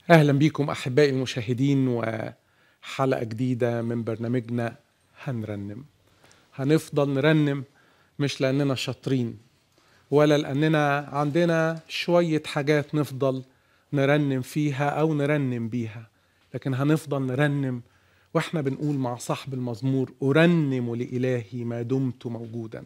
اهلا بيكم احبائي المشاهدين وحلقه جديده من برنامجنا هنرنم هنفضل نرنم مش لاننا شاطرين ولا لاننا عندنا شويه حاجات نفضل نرنم فيها او نرنم بيها لكن هنفضل نرنم واحنا بنقول مع صاحب المزمور ارنم لالهي ما دمت موجودا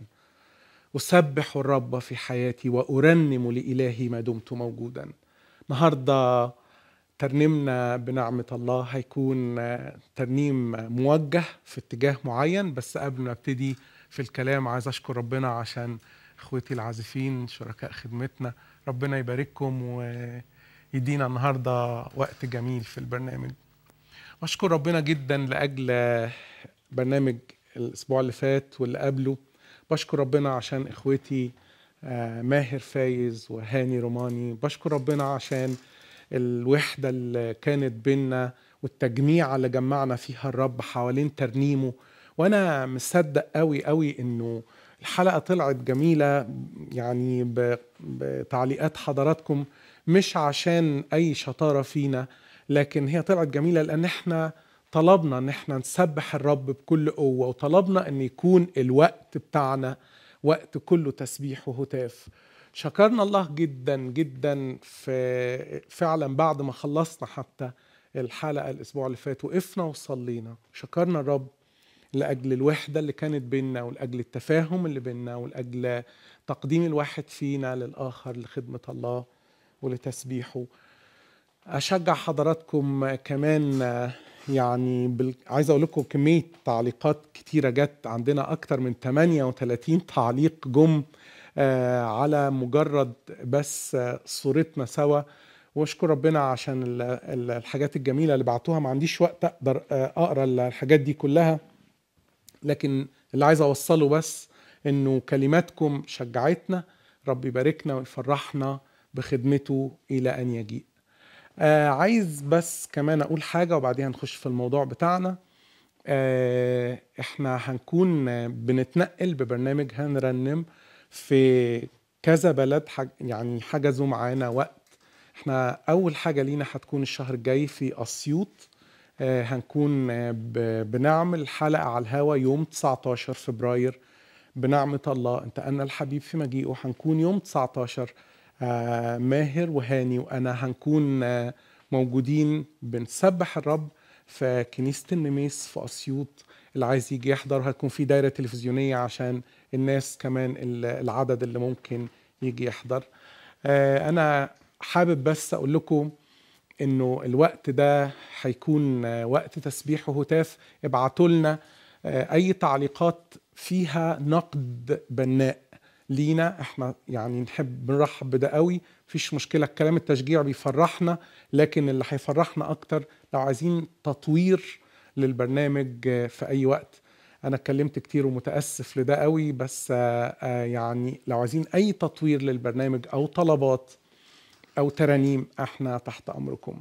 اسبح الرب في حياتي وارنم لالهي ما دمت موجودا النهارده ترنيمنا بنعمة الله هيكون ترنيم موجه في اتجاه معين بس قبل ما ابتدي في الكلام عايز اشكر ربنا عشان اخوتي العازفين شركاء خدمتنا ربنا يبارككم ويدينا النهارده وقت جميل في البرنامج واشكر ربنا جدا لاجل برنامج الاسبوع اللي فات واللي قبله بشكر ربنا عشان اخوتي ماهر فايز وهاني روماني بشكر ربنا عشان الوحدة اللي كانت بينا والتجميع اللي جمعنا فيها الرب حوالين ترنيمه وانا مصدق قوي قوي انه الحلقة طلعت جميلة يعني بتعليقات حضراتكم مش عشان اي شطارة فينا لكن هي طلعت جميلة لان احنا طلبنا ان احنا نسبح الرب بكل قوة وطلبنا ان يكون الوقت بتاعنا وقت كله تسبيح وهتاف شكرنا الله جدا جدا في فعلا بعد ما خلصنا حتى الحلقه الاسبوع اللي فات وقفنا وصلينا شكرنا الرب لاجل الوحده اللي كانت بيننا ولاجل التفاهم اللي بيننا ولاجل تقديم الواحد فينا للاخر لخدمه الله ولتسبيحه اشجع حضراتكم كمان يعني بال... عايز اقول لكم كميه تعليقات كتيره جت عندنا اكتر من 38 تعليق جم آه على مجرد بس آه صورتنا سوا واشكر ربنا عشان ال ال الحاجات الجميله اللي بعتوها ما عنديش وقت اقدر آه اقرا الحاجات دي كلها لكن اللي عايز اوصله بس انه كلماتكم شجعتنا رب يباركنا ويفرحنا بخدمته الى ان يجيء آه عايز بس كمان اقول حاجه وبعدين هنخش في الموضوع بتاعنا آه احنا هنكون بنتنقل ببرنامج هنرنم في كذا بلد حج يعني حجزوا معانا وقت احنا اول حاجه لينا هتكون الشهر الجاي في اسيوط آه هنكون بنعمل حلقه على الهوا يوم 19 فبراير بنعمه الله انتقلنا الحبيب في مجيئه هنكون يوم 19 آه ماهر وهاني وانا هنكون آه موجودين بنسبح الرب في كنيسه النميس في اسيوط اللي عايز يجي يحضر هتكون في دايره تلفزيونيه عشان الناس كمان العدد اللي ممكن يجي يحضر آه انا حابب بس اقول لكم انه الوقت ده هيكون وقت تسبيح وهتاف ابعتوا لنا اي تعليقات فيها نقد بناء لينا احنا يعني نحب نرحب بده قوي مفيش مشكله الكلام التشجيع بيفرحنا لكن اللي هيفرحنا اكتر لو عايزين تطوير للبرنامج في اي وقت انا اتكلمت كتير ومتاسف لده قوي بس يعني لو عايزين اي تطوير للبرنامج او طلبات او ترانيم احنا تحت امركم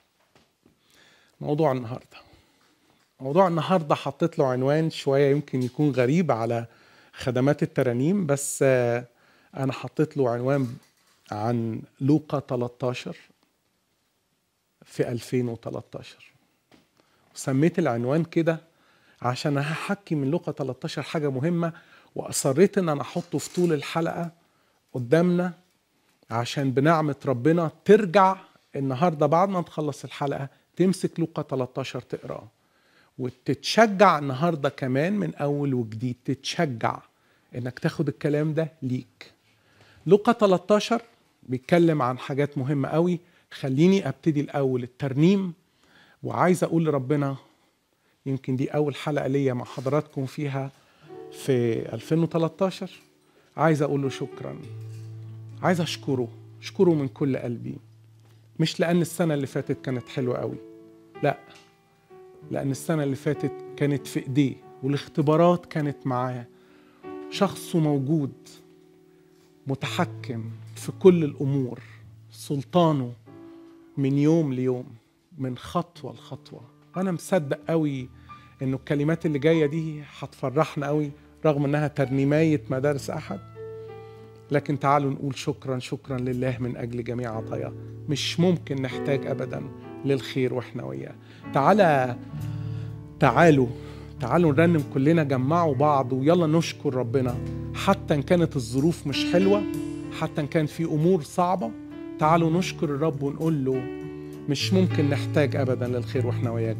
موضوع النهارده موضوع النهارده حطيت له عنوان شويه يمكن يكون غريب على خدمات الترانيم بس انا حطيت له عنوان عن لوقا 13 في 2013 وسميت العنوان كده عشان هحكي من لوقا 13 حاجه مهمه واصريت ان انا احطه في طول الحلقه قدامنا عشان بنعمه ربنا ترجع النهارده بعد ما تخلص الحلقه تمسك لوقا 13 تقراه وتتشجع النهارده كمان من اول وجديد تتشجع انك تاخد الكلام ده ليك لوقا 13 بيتكلم عن حاجات مهمه قوي خليني ابتدي الاول الترنيم وعايز اقول لربنا يمكن دي اول حلقه ليا مع حضراتكم فيها في 2013 عايز اقول له شكرا عايز اشكره اشكره من كل قلبي مش لان السنه اللي فاتت كانت حلوه قوي لا لان السنه اللي فاتت كانت في ايديه والاختبارات كانت معاه شخصه موجود متحكم في كل الامور سلطانه من يوم ليوم من خطوه لخطوه انا مصدق قوي انه الكلمات اللي جايه دي هتفرحنا قوي رغم انها ترنيمايه مدارس احد لكن تعالوا نقول شكرا شكرا لله من اجل جميع عطاياه مش ممكن نحتاج ابدا للخير واحنا وياه تعالى تعالوا تعالوا نرنم كلنا جمعوا بعض ويلا نشكر ربنا حتى ان كانت الظروف مش حلوه حتى ان كان في امور صعبه تعالوا نشكر الرب ونقول له مش ممكن نحتاج ابدا للخير واحنا وياك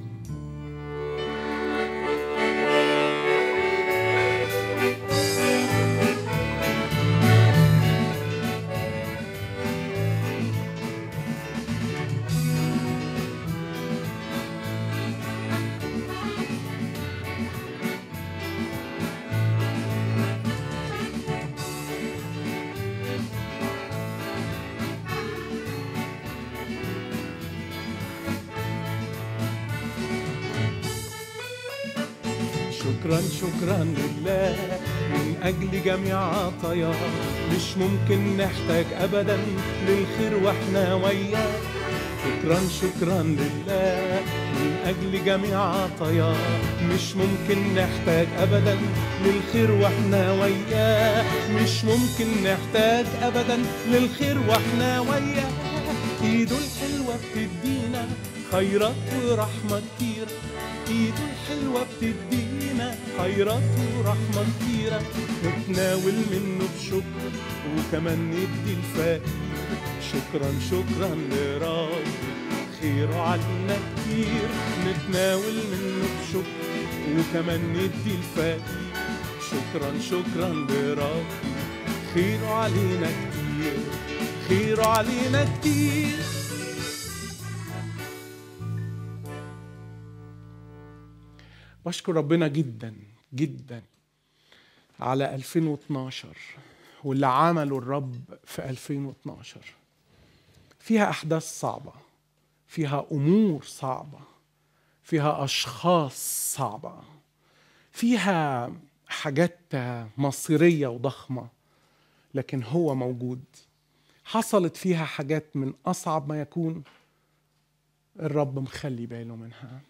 شكرا شكرا لله من أجل جميع عطاياه مش ممكن نحتاج أبدا للخير وإحنا وياه شكرا شكرا لله من أجل جميع عطاياه مش ممكن نحتاج أبدا للخير وإحنا وياه مش ممكن نحتاج أبدا للخير وإحنا وياه إيده الحلوة بتدينا خيرات ورحمة كتيرة ايده الحلوة بتدينا خيرات ورحمة كتيرة نتناول منه بشكر وكمان ندي الفقير شكرا شكرا لرب خيره علينا كتير نتناول منه بشكر وكمان ندي الفقير شكرا شكرا لرب خيره علينا كتير خيره علينا كتير بشكر ربنا جدا جدا على 2012 واللي عمله الرب في 2012 فيها أحداث صعبة فيها أمور صعبة فيها أشخاص صعبة فيها حاجات مصيرية وضخمة لكن هو موجود حصلت فيها حاجات من أصعب ما يكون الرب مخلي باله منها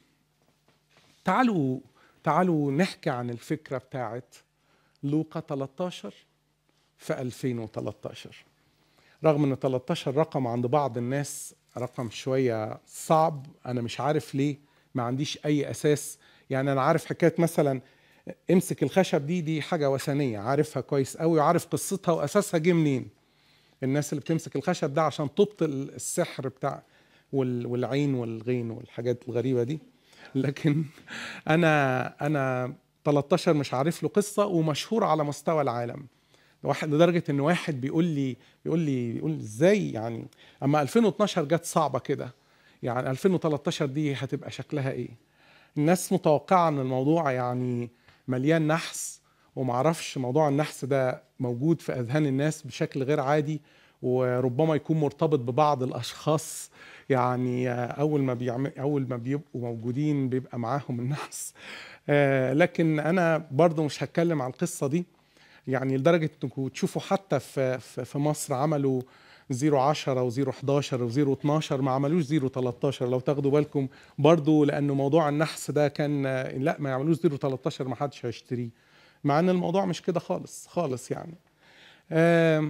تعالوا تعالوا نحكي عن الفكرة بتاعت لوقا 13 في 2013 رغم ان 13 رقم عند بعض الناس رقم شوية صعب انا مش عارف ليه ما عنديش اي اساس يعني انا عارف حكاية مثلا امسك الخشب دي دي حاجة وثنية عارفها كويس قوي وعارف قصتها واساسها جه منين الناس اللي بتمسك الخشب ده عشان تبطل السحر بتاع والعين والغين والحاجات الغريبة دي لكن انا انا 13 مش عارف له قصه ومشهور على مستوى العالم واحد لدرجه ان واحد بيقول لي بيقول لي بيقول ازاي يعني اما 2012 جت صعبه كده يعني 2013 دي هتبقى شكلها ايه الناس متوقعه ان الموضوع يعني مليان نحس ومعرفش موضوع النحس ده موجود في اذهان الناس بشكل غير عادي وربما يكون مرتبط ببعض الاشخاص يعني اول ما بيعمل اول ما بيبقوا موجودين بيبقى معاهم النحس آه لكن انا برضو مش هتكلم عن القصه دي يعني لدرجه انكم تشوفوا حتى في في مصر عملوا 010 و011 و012 ما عملوش 013 لو تاخدوا بالكم برضو لانه موضوع النحس ده كان لا ما يعملوش 013 ما حدش هيشتريه مع ان الموضوع مش كده خالص خالص يعني آه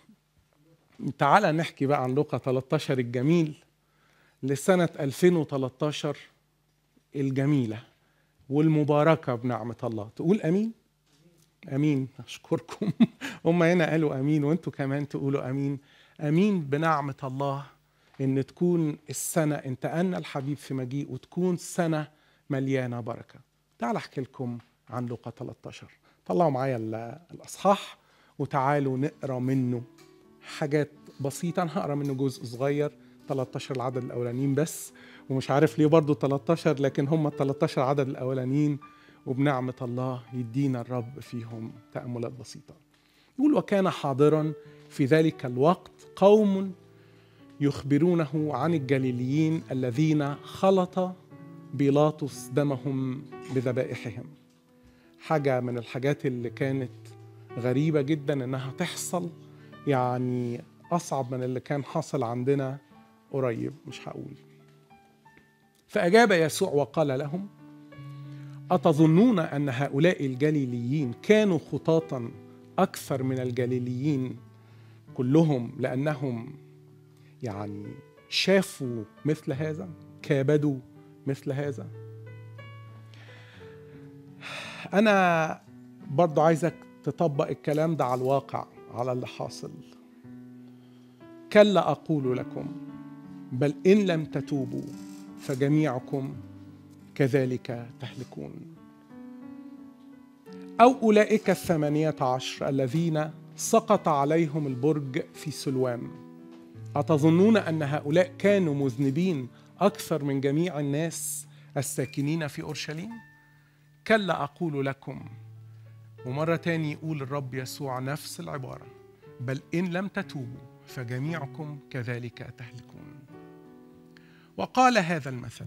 تعالى نحكي بقى عن لوقا 13 الجميل لسنة 2013 الجميلة والمباركة بنعمة الله تقول أمين أمين أشكركم هم هنا قالوا أمين وأنتوا كمان تقولوا أمين أمين بنعمة الله إن تكون السنة انتقلنا الحبيب في مجيء وتكون سنة مليانة بركة تعال أحكي لكم عن لوقا 13 طلعوا معايا الأصحاح وتعالوا نقرأ منه حاجات بسيطة أنا هقرأ منه جزء صغير 13 العدد الاولانيين بس ومش عارف ليه برضو 13 لكن هم ال 13 عدد الاولانيين وبنعمة الله يدينا الرب فيهم تأملات بسيطة يقول وكان حاضرا في ذلك الوقت قوم يخبرونه عن الجليليين الذين خلط بيلاطس دمهم بذبائحهم حاجة من الحاجات اللي كانت غريبة جدا انها تحصل يعني اصعب من اللي كان حاصل عندنا قريب مش هقول فأجاب يسوع وقال لهم أتظنون أن هؤلاء الجليليين كانوا خطاطا أكثر من الجليليين كلهم لأنهم يعني شافوا مثل هذا كابدوا مثل هذا انا برضو عايزك تطبق الكلام ده على الواقع على اللي حاصل كلا اقول لكم بل ان لم تتوبوا فجميعكم كذلك تهلكون او اولئك الثمانيه عشر الذين سقط عليهم البرج في سلوام اتظنون ان هؤلاء كانوا مذنبين اكثر من جميع الناس الساكنين في اورشليم كلا اقول لكم ومره تاني يقول الرب يسوع نفس العباره بل ان لم تتوبوا فجميعكم كذلك تهلكون وقال هذا المثل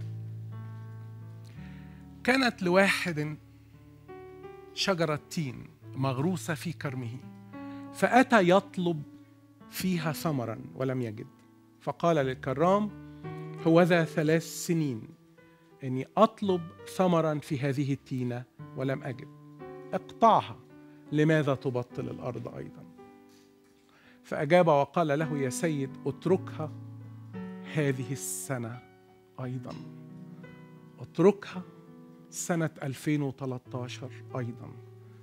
كانت لواحد شجره تين مغروسه في كرمه فاتى يطلب فيها ثمرا ولم يجد فقال للكرام هوذا ثلاث سنين اني اطلب ثمرا في هذه التينه ولم اجد اقطعها لماذا تبطل الارض ايضا فاجاب وقال له يا سيد اتركها هذه السنه ايضا اتركها سنه 2013 ايضا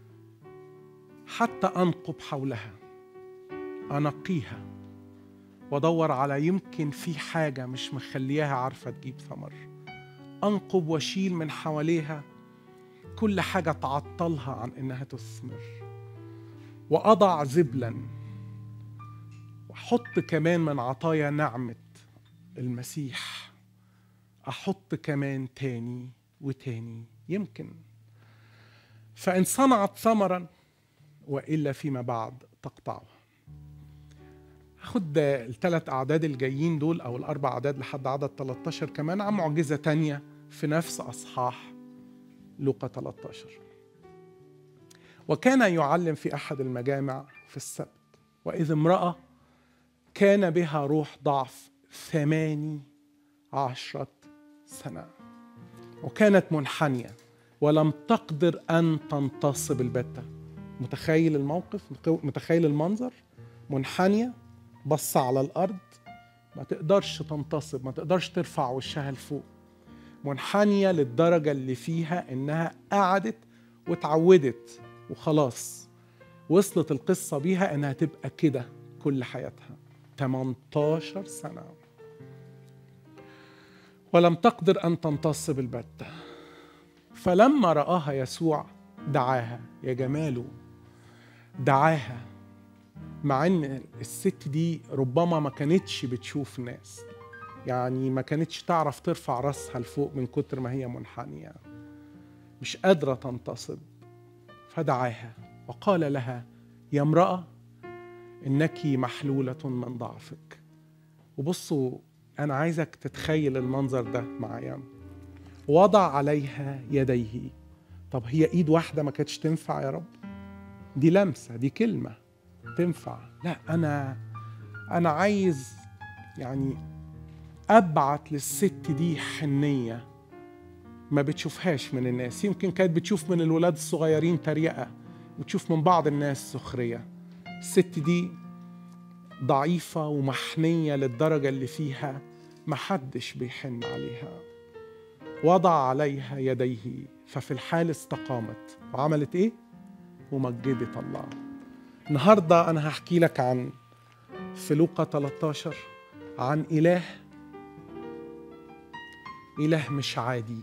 حتى انقب حولها انقيها وادور على يمكن في حاجه مش مخلياها عارفه تجيب ثمر انقب واشيل من حواليها كل حاجه تعطلها عن انها تثمر واضع زبلا واحط كمان من عطايا نعمه المسيح احط كمان تاني وتاني يمكن فان صنعت ثمرا والا فيما بعد تقطعه خد الثلاث اعداد الجايين دول او الاربع اعداد لحد عدد 13 كمان عن معجزه تانية في نفس اصحاح لوقا 13 وكان يعلم في احد المجامع في السبت واذ امراه كان بها روح ضعف ثماني عشرة سنة وكانت منحنية ولم تقدر أن تنتصب البتة متخيل الموقف متخيل المنظر منحنية بص على الأرض ما تقدرش تنتصب ما تقدرش ترفع وشها لفوق منحنية للدرجة اللي فيها إنها قعدت واتعودت وخلاص وصلت القصة بيها إنها تبقى كده كل حياتها 18 سنة ولم تقدر أن تنتصب البتة فلما رآها يسوع دعاها يا جماله دعاها مع ان الست دي ربما ما كانتش بتشوف ناس يعني ما كانتش تعرف ترفع راسها لفوق من كتر ما هي منحنية مش قادرة تنتصب فدعاها وقال لها يا امرأة إنك محلولة من ضعفك وبصوا أنا عايزك تتخيل المنظر ده معايا وضع عليها يديه طب هي إيد واحدة ما كانتش تنفع يا رب دي لمسة دي كلمة تنفع لا أنا أنا عايز يعني أبعت للست دي حنية ما بتشوفهاش من الناس يمكن كانت بتشوف من الولاد الصغيرين تريقة وتشوف من بعض الناس سخرية الست دي ضعيفة ومحنية للدرجة اللي فيها محدش بيحن عليها وضع عليها يديه ففي الحال استقامت وعملت ايه؟ ومجدت الله النهاردة أنا هحكي لك عن في لوقا 13 عن إله إله مش عادي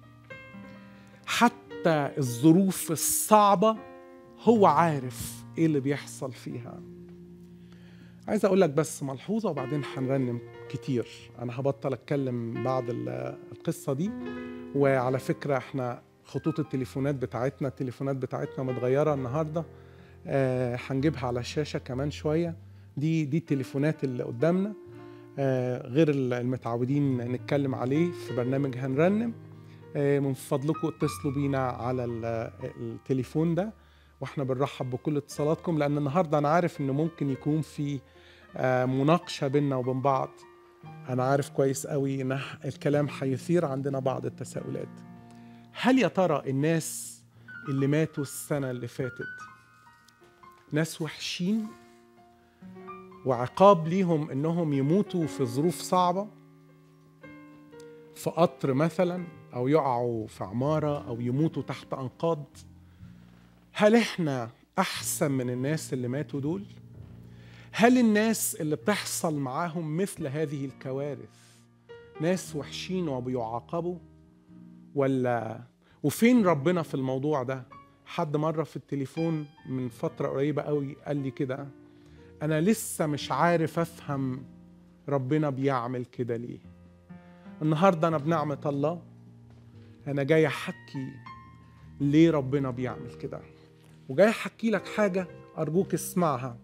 حتى الظروف الصعبة هو عارف إيه اللي بيحصل فيها عايز أقول لك بس ملحوظة وبعدين هنرنم كتير أنا هبطل أتكلم بعد القصة دي وعلى فكرة إحنا خطوط التليفونات بتاعتنا التليفونات بتاعتنا متغيرة النهاردة آه هنجيبها على الشاشة كمان شوية دي دي التليفونات اللي قدامنا آه غير المتعودين نتكلم عليه في برنامج هنرنم آه من فضلكم اتصلوا بينا على التليفون ده واحنا بنرحب بكل اتصالاتكم لان النهارده انا عارف ان ممكن يكون في مناقشه بيننا وبين بعض انا عارف كويس قوي ان الكلام هيثير عندنا بعض التساؤلات هل يا ترى الناس اللي ماتوا السنه اللي فاتت ناس وحشين وعقاب ليهم انهم يموتوا في ظروف صعبه في قطر مثلا او يقعوا في عماره او يموتوا تحت انقاض هل احنا احسن من الناس اللي ماتوا دول هل الناس اللي بتحصل معاهم مثل هذه الكوارث ناس وحشين وبيعاقبوا ولا وفين ربنا في الموضوع ده حد مرة في التليفون من فترة قريبة قوي قال لي كده أنا لسه مش عارف أفهم ربنا بيعمل كده ليه النهاردة أنا بنعمة الله أنا جاي أحكي ليه ربنا بيعمل كده وجاي أحكي لك حاجة أرجوك اسمعها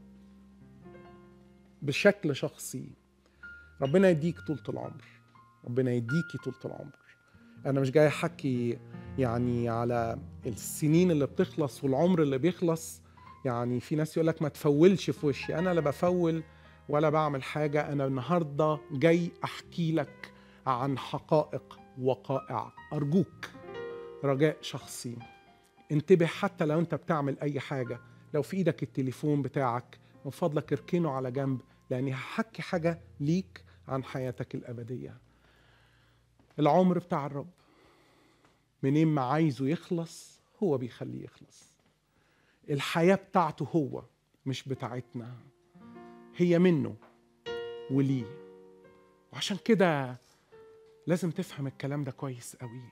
بشكل شخصي ربنا يديك طولة العمر ربنا يديكي طولة العمر أنا مش جاي أحكي يعني على السنين اللي بتخلص والعمر اللي بيخلص يعني في ناس يقول لك ما تفولش في وشي أنا لا بفول ولا بعمل حاجة أنا النهاردة جاي أحكي لك عن حقائق وقائع أرجوك رجاء شخصي انتبه حتى لو أنت بتعمل أي حاجة لو في إيدك التليفون بتاعك من فضلك اركنه على جنب لأني هحكي حاجة ليك عن حياتك الأبدية العمر بتاع الرب منين ما عايزه يخلص هو بيخليه يخلص الحياة بتاعته هو مش بتاعتنا هي منه وليه وعشان كده لازم تفهم الكلام ده كويس قوي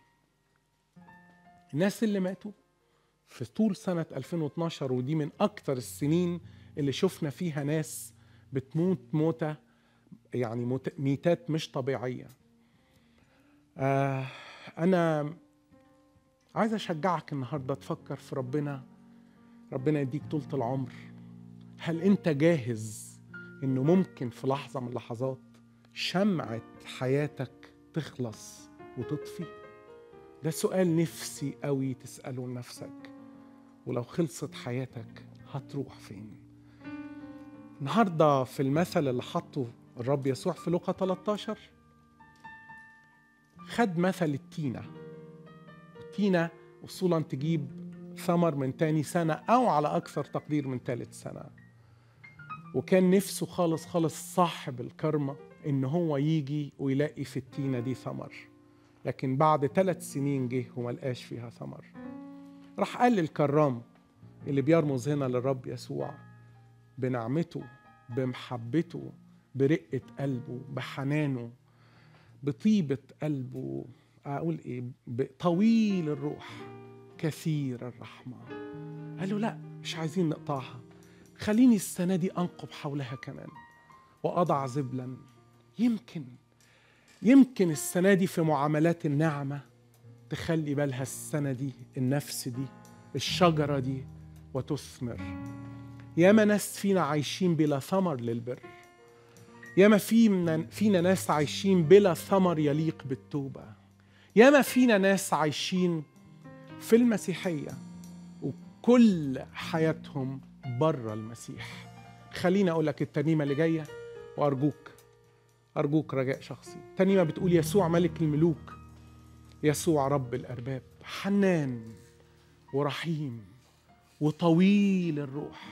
الناس اللي ماتوا في طول سنة 2012 ودي من أكتر السنين اللي شفنا فيها ناس بتموت موتة يعني موت ميتات مش طبيعية آه أنا عايز أشجعك النهاردة تفكر في ربنا ربنا يديك طولة العمر هل أنت جاهز إنه ممكن في لحظة من اللحظات شمعة حياتك تخلص وتطفي ده سؤال نفسي قوي تسأله لنفسك ولو خلصت حياتك هتروح فين النهارده في المثل اللي حطه الرب يسوع في لوقا 13 خد مثل التينة التينة أصولا تجيب ثمر من تاني سنة أو على أكثر تقدير من ثالث سنة وكان نفسه خالص خالص صاحب الكرمة إن هو يجي ويلاقي في التينة دي ثمر لكن بعد ثلاث سنين جه وما لقاش فيها ثمر راح قال للكرام اللي بيرمز هنا للرب يسوع بنعمته بمحبته برقة قلبه بحنانه بطيبة قلبه أقول إيه طويل الروح كثير الرحمة قال له لا مش عايزين نقطعها خليني السنة دي أنقب حولها كمان وأضع زبلا يمكن يمكن السنة دي في معاملات النعمة تخلي بالها السنة دي النفس دي الشجرة دي وتثمر ياما ناس فينا عايشين بلا ثمر للبر ياما فينا فينا ناس عايشين بلا ثمر يليق بالتوبة ياما فينا ناس عايشين في المسيحية وكل حياتهم بره المسيح خليني أقول لك الترنيمة اللي جاية وأرجوك أرجوك رجاء شخصي الترنيمة بتقول يسوع ملك الملوك يسوع رب الأرباب حنان ورحيم وطويل الروح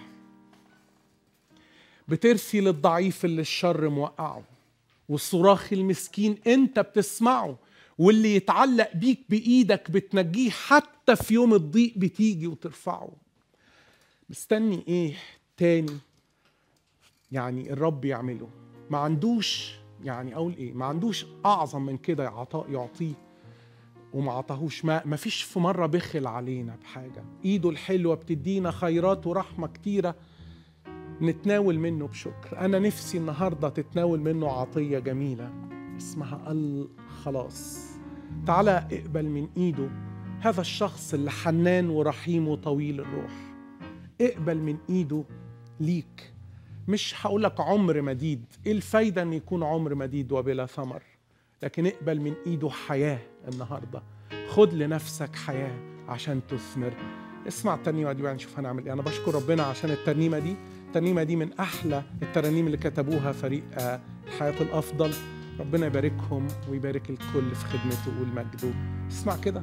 بترثي للضعيف اللي الشر موقعه والصراخ المسكين انت بتسمعه واللي يتعلق بيك بايدك بتنجيه حتى في يوم الضيق بتيجي وترفعه مستني ايه تاني يعني الرب يعمله ما عندوش يعني اقول ايه ما عندوش اعظم من كده عطاء يعطيه وما عطاهوش ما ما فيش في مره بخل علينا بحاجه ايده الحلوه بتدينا خيرات ورحمه كتيره نتناول منه بشكر انا نفسي النهارده تتناول منه عطيه جميله اسمها الخلاص تعالى اقبل من ايده هذا الشخص اللي حنان ورحيم وطويل الروح اقبل من ايده ليك مش هقول لك عمر مديد ايه الفايده ان يكون عمر مديد وبلا ثمر لكن اقبل من ايده حياه النهارده خد لنفسك حياه عشان تثمر اسمع الترنيمه دي ونشوف هنعمل ايه انا بشكر ربنا عشان الترنيمه دي الترنيمه دي من احلى الترانيم اللي كتبوها فريق الحياه الافضل ربنا يباركهم ويبارك الكل في خدمته والمجد اسمع كده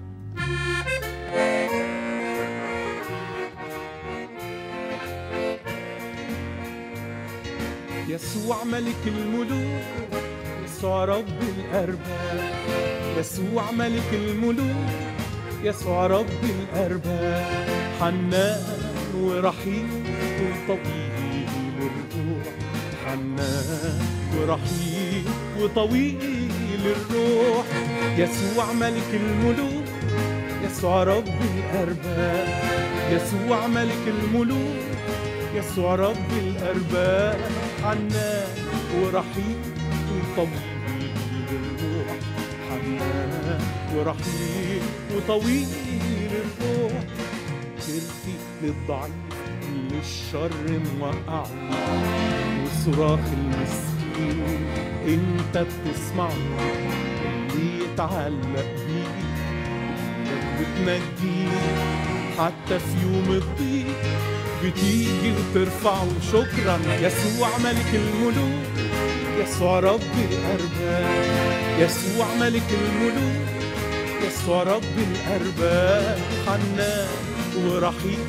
يسوع ملك الملوك يسوع رب الأرباب يسوع ملك الملوك يسوع رب الأرباب حنان ورحيم وطويل الروح حنان ورحيم وطويل الروح يسوع ملك الملوك يسوع رب الأرباب يسوع ملك الملوك يسوع رب الأرباب حنان ورحيم وطويل الروح حنان ورحيم وطويل الروح كرتي للضعيف للشر موقعه وصراخ المسكين انت بتسمعه اللي يتعلق بيه ايدك بتنجيه حتى في يوم الضيق بتيجي وترفعه شكرا يسوع ملك الملوك يسوع رب الأرباب يسوع ملك الملوك يسوع رب الأرباب حنان ورحيم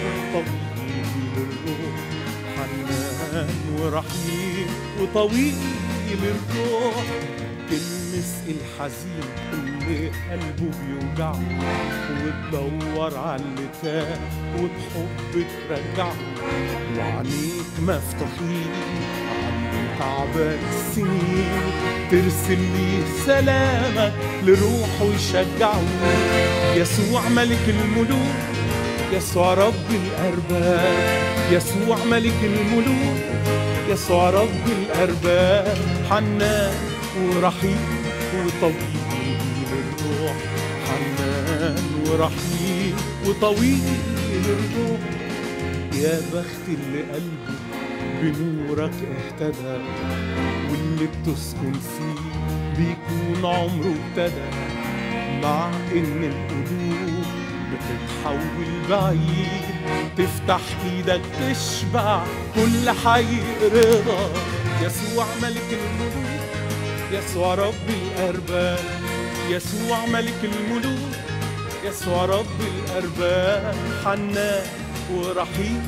طويل الروح حنان ورحيم وطويل الروح تلمس الحزين اللي قلبه بيوجعه وتدور على اللي تاه وبحب ترجعه وعينيك مفتوحين على تعبان السنين ترسل لي سلامك لروحه يشجعه يسوع ملك الملوك يسوع رب الأرباب يسوع ملك الملوك يسوع رب الأرباب حنان ورحيم وطويل الروح حنان ورحيم وطويل الروح يا بخت اللي قلبه بنورك اهتدى واللي بتسكن فيه بيكون عمره ابتدى مع ان القلوب بتتحول بعيد تفتح ايدك تشبع كل حي رضا يسوع ملك الملوك يسوع رب الارباب يسوع ملك الملوك يسوع رب الارباب حنان ورحيم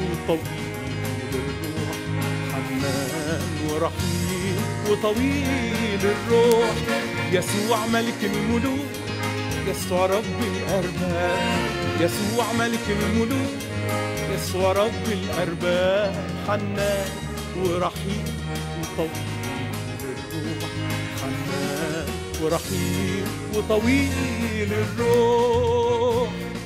وطويل الروح حنان ورحيم وطويل الروح يسوع ملك الملوك يسوع رب الأرباب يسوع ملك الملوك يسوع رب الأرباب حنان ورحيم وطويل الروح حنان ورحيم وطويل الروح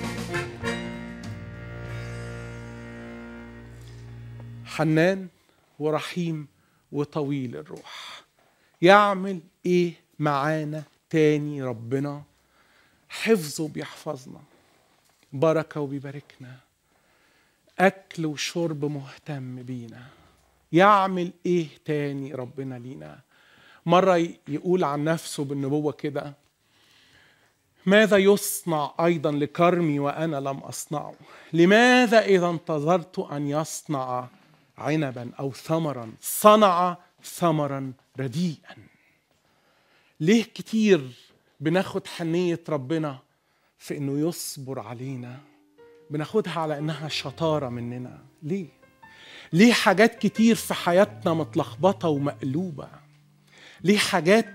حنان ورحيم وطويل الروح يعمل ايه معانا تاني ربنا حفظه بيحفظنا بركة وبيباركنا أكل وشرب مهتم بينا يعمل إيه تاني ربنا لينا مرة يقول عن نفسه بالنبوة كده ماذا يصنع أيضا لكرمي وأنا لم أصنعه لماذا إذا انتظرت أن يصنع عنبا أو ثمرا صنع ثمرا رديئا ليه كتير بناخد حنية ربنا في انه يصبر علينا بناخدها على انها شطارة مننا ليه؟ ليه حاجات كتير في حياتنا متلخبطة ومقلوبة ليه حاجات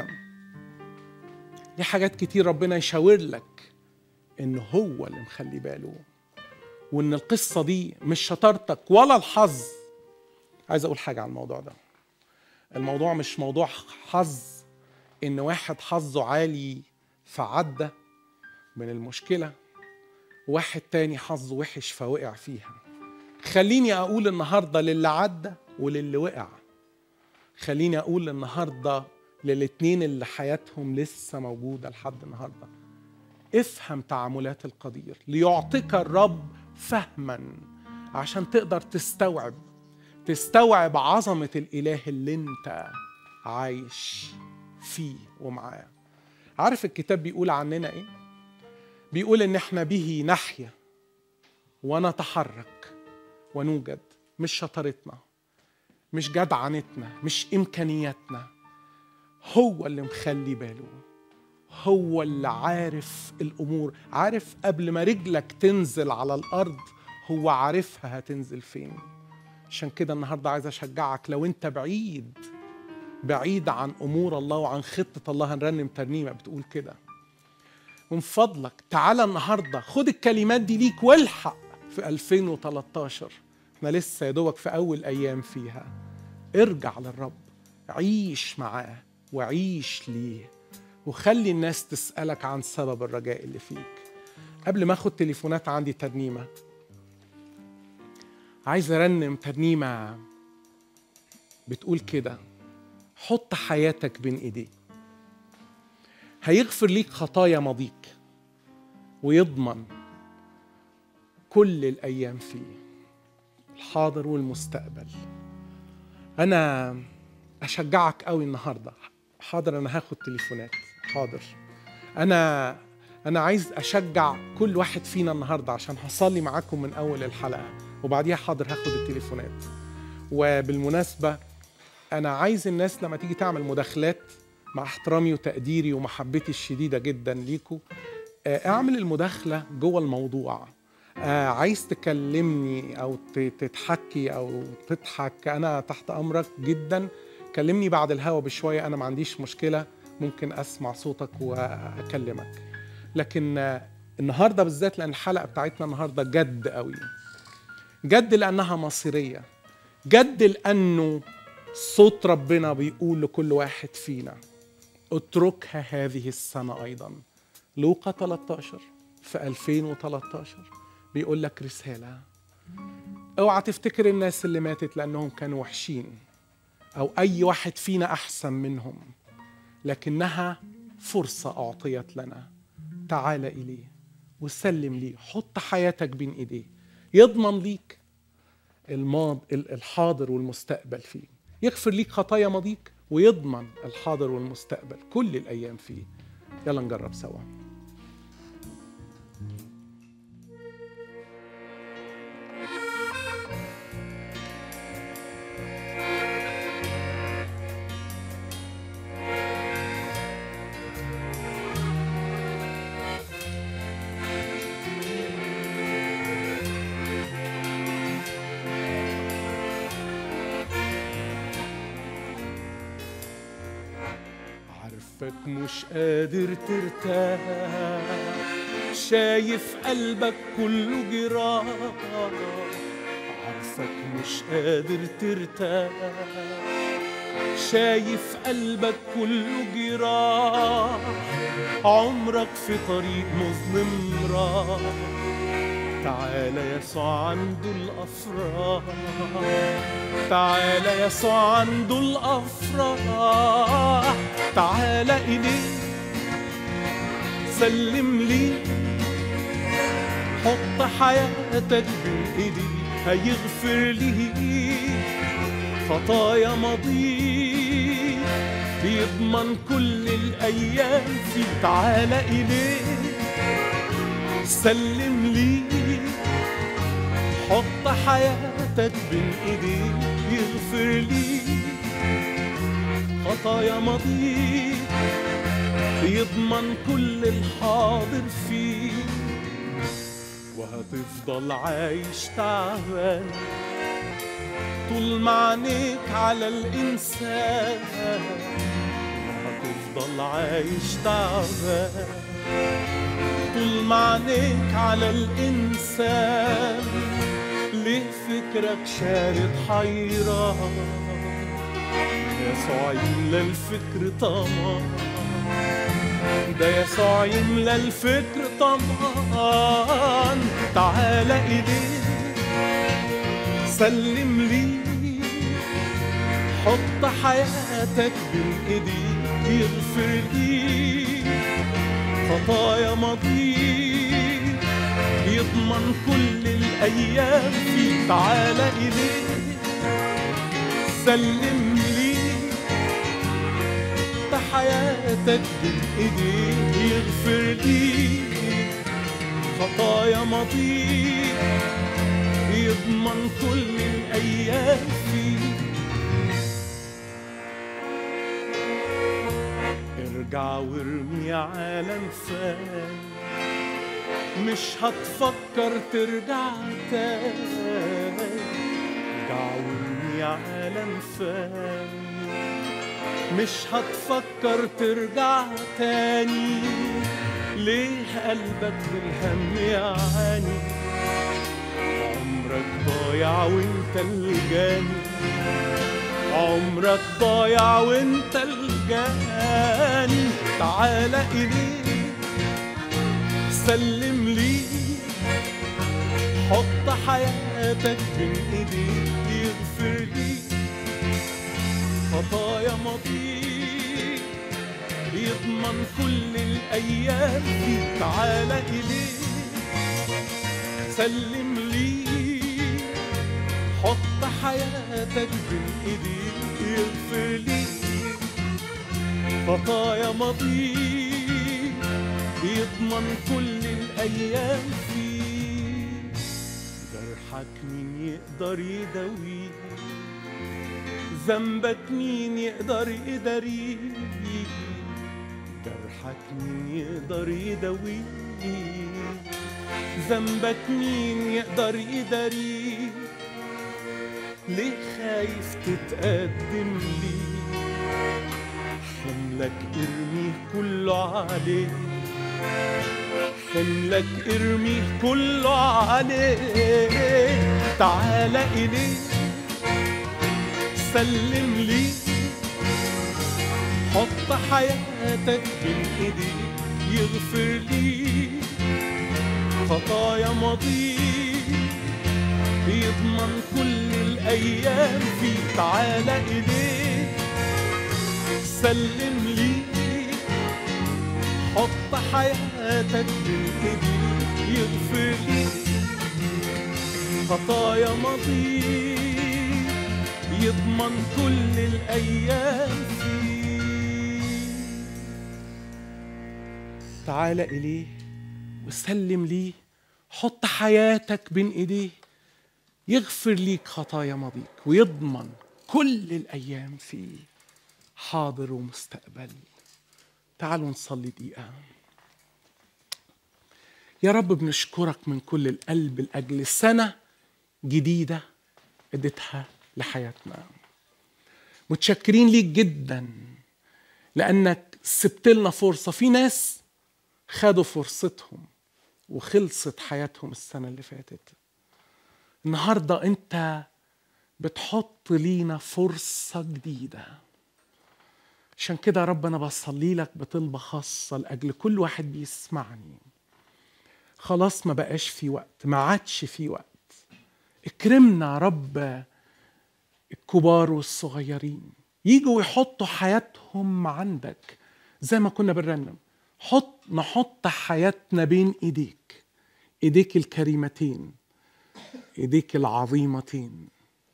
ليه حاجات كتير ربنا يشاور لك انه هو اللي مخلي باله وان القصة دي مش شطارتك ولا الحظ عايز اقول حاجة على الموضوع ده الموضوع مش موضوع حظ ان واحد حظه عالي فعدى من المشكلة واحد تاني حظه وحش فوقع فيها خليني اقول النهاردة للي عدى وللي وقع خليني اقول النهاردة للاتنين اللي حياتهم لسه موجودة لحد النهاردة افهم تعاملات القدير ليعطيك الرب فهما عشان تقدر تستوعب تستوعب عظمة الإله اللي انت عايش فيه ومعاه عارف الكتاب بيقول عننا ايه بيقول ان احنا به نحيا ونتحرك ونوجد مش شطارتنا مش جدعنتنا مش امكانياتنا هو اللي مخلي باله هو اللي عارف الامور عارف قبل ما رجلك تنزل على الارض هو عارفها هتنزل فين عشان كده النهارده عايز اشجعك لو انت بعيد بعيد عن امور الله وعن خطه الله هنرنم ترنيمه بتقول كده من فضلك تعالى النهارده خد الكلمات دي ليك والحق في 2013 احنا لسه يا دوبك في اول ايام فيها ارجع للرب عيش معاه وعيش ليه وخلي الناس تسالك عن سبب الرجاء اللي فيك قبل ما اخد تليفونات عندي ترنيمه عايز ارنم ترنيمه بتقول كده حط حياتك بين ايديه هيغفر ليك خطايا ماضيك ويضمن كل الايام فيه الحاضر والمستقبل انا اشجعك قوي النهارده حاضر انا هاخد تليفونات حاضر انا انا عايز اشجع كل واحد فينا النهارده عشان هصلي معاكم من اول الحلقه وبعديها حاضر هاخد التليفونات وبالمناسبه انا عايز الناس لما تيجي تعمل مداخلات مع احترامي وتقديري ومحبتي الشديده جدا ليكم اعمل المداخله جوه الموضوع آه عايز تكلمني او تتحكي او تضحك انا تحت امرك جدا كلمني بعد الهوا بشويه انا ما عنديش مشكله ممكن اسمع صوتك واكلمك لكن آه النهارده بالذات لان الحلقه بتاعتنا النهارده جد قوي جد لانها مصيريه جد لانه صوت ربنا بيقول لكل واحد فينا اتركها هذه السنه ايضا لوقا 13 في 2013 بيقول لك رسالة اوعى تفتكر الناس اللي ماتت لأنهم كانوا وحشين أو أي واحد فينا أحسن منهم لكنها فرصة أعطيت لنا تعال إليه وسلم ليه حط حياتك بين إيديه يضمن ليك الماض الحاضر والمستقبل فيه يغفر ليك خطايا ماضيك ويضمن الحاضر والمستقبل كل الأيام فيه يلا نجرب سوا عارفك مش قادر ترتاح شايف قلبك كله جراح عارفك مش قادر ترتاح شايف قلبك كله جراح عمرك في طريق مظلم راح تعالى يسوع عنده الأفراح تعالى يسوع عنده الأفراح تعالى إليه سلم لي حط حياتك بين ايديه هيغفر لي خطايا ماضيك بيضمن كل الايام فيه تعالى اليه سلم لي حط حياتك بين ايديه يغفر لي خطايا ماضيك بيضمن كل الحاضر فيه وهتفضل عايش تعبان طول ما عينيك على الإنسان وهتفضل عايش تعبان طول ما عينيك على الإنسان ليه فكرك شارد حيران يسوع يملى الفكر طمان ده يسوع يملى الفكر طمان تعال إليه سلم لي حط حياتك بين ايديه يغفر لي خطايا ماضيك يضمن كل الايام فيه تعال اليه سلم لي حياتك بين ايديه يغفر لي خطايا ماضيك يضمن كل الايام فيه ارجع وارمي عالم فان مش هتفكر ترجع تاني ارجع وارمي عالم فان مش هتفكر ترجع تاني ليه قلبك بالهم يعاني عمرك ضايع وانت الجاني عمرك ضايع وانت الجاني تعال إليه سلم ليه حط حياتك بين ايديك يغفر ليك خطايا ماضيك يضمن كل الايام فيك تعال اليه سلم ليه حط حياتك بين ايديك يغفر ليك خطايا ماضيك يضمن كل الايام فيك جرحك مين يقدر يداويه ذنبك مين يقدر يداريه جرحك مين يقدر يداويه ذنبك مين يقدر يداريه ليه خايف تتقدم ليه حملك ارميه كله عليه حملك ارميه كله عليه تعال إليه سلم لي حط حياتك بين ايديه يغفر لي خطايا ماضيك يضمن كل الايام فيه تعال اليه سلم لي حط حياتك بين ايديه يغفر لي خطايا ماضيك يضمن كل الأيام فيه تعال إليه وسلم ليه حط حياتك بين إيديه يغفر ليك خطايا ماضيك ويضمن كل الأيام فيه حاضر ومستقبل تعالوا نصلي دقيقة يا رب بنشكرك من كل القلب لأجل سنة جديدة اديتها لحياتنا متشكرين ليك جدا لانك سبت لنا فرصه في ناس خدوا فرصتهم وخلصت حياتهم السنه اللي فاتت النهارده انت بتحط لينا فرصه جديده عشان كده يا رب انا بصلي لك بطلبه خاصه لاجل كل واحد بيسمعني خلاص ما بقاش في وقت ما عادش في وقت اكرمنا يا رب الكبار والصغيرين يجوا يحطوا حياتهم عندك زي ما كنا بنرنم حط نحط حياتنا بين ايديك ايديك الكريمتين ايديك العظيمتين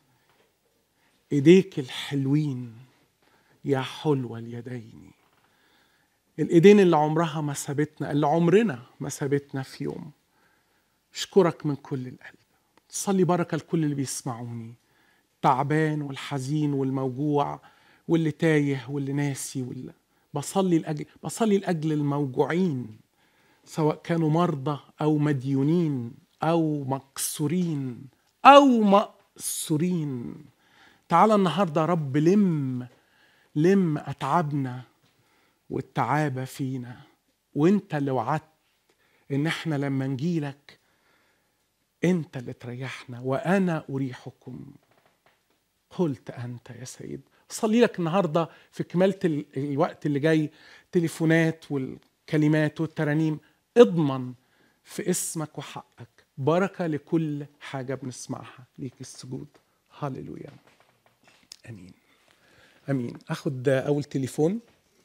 ايديك الحلوين يا حلو اليدين الايدين اللي عمرها ما سابتنا اللي عمرنا ما سابتنا في يوم اشكرك من كل القلب صلي بركه لكل اللي بيسمعوني التعبان والحزين والموجوع واللي تايه واللي ناسي واللي بصلي لاجل بصلي لاجل الموجوعين سواء كانوا مرضى او مديونين او مكسورين او مأسورين تعال النهارده رب لم لم اتعابنا والتعابه فينا وانت اللي وعدت ان احنا لما نجيلك انت اللي تريحنا وانا اريحكم قلت أنت يا سيد صلي لك النهاردة في كمالة الوقت اللي جاي تليفونات والكلمات والترانيم اضمن في اسمك وحقك بركة لكل حاجة بنسمعها ليك السجود هللويا امين امين اخد اول تليفون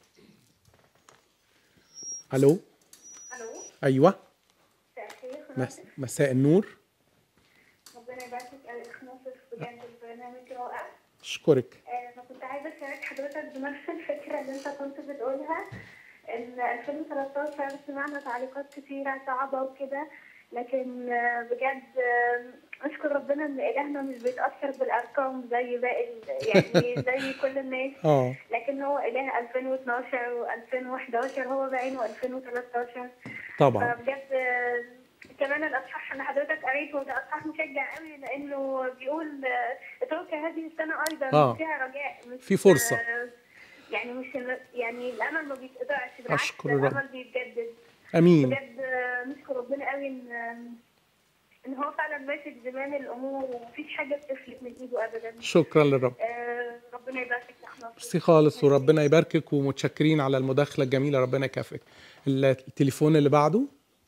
الو الو ايوه مساء مساء النور ربنا يبارك الاخ ناصر بجد البرنامج رائع اشكرك انا كنت عايزه اشارك حضرتك بنفس الفكره اللي انت كنت بتقولها ان 2013 سمعنا تعليقات كتيره صعبه وكده لكن بجد اشكر ربنا ان الهنا مش بيتاثر بالارقام زي باقي يعني زي كل الناس اه لكن هو اله 2012 و2011 هو بعينه 2013 طبعا فبجد كمان الاصحاح اللي حضرتك قريته ده اصحاح مشجع قوي لانه بيقول اترك هذه السنه ايضا آه. فيها رجاء مش في فرصة. يعني مش يعني الامل ما بيتقطعش بالعكس أشكر ده الرب. الامل بيتجدد امين بجد آه، نشكر ربنا قوي ان ان هو فعلا ماسك زمام الامور ومفيش حاجه بتفلت من ايده ابدا شكرا للرب آه، ربنا يبارك يا احمد ميرسي خالص وربنا يباركك ومتشكرين على المداخله الجميله ربنا يكافئك التليفون اللي بعده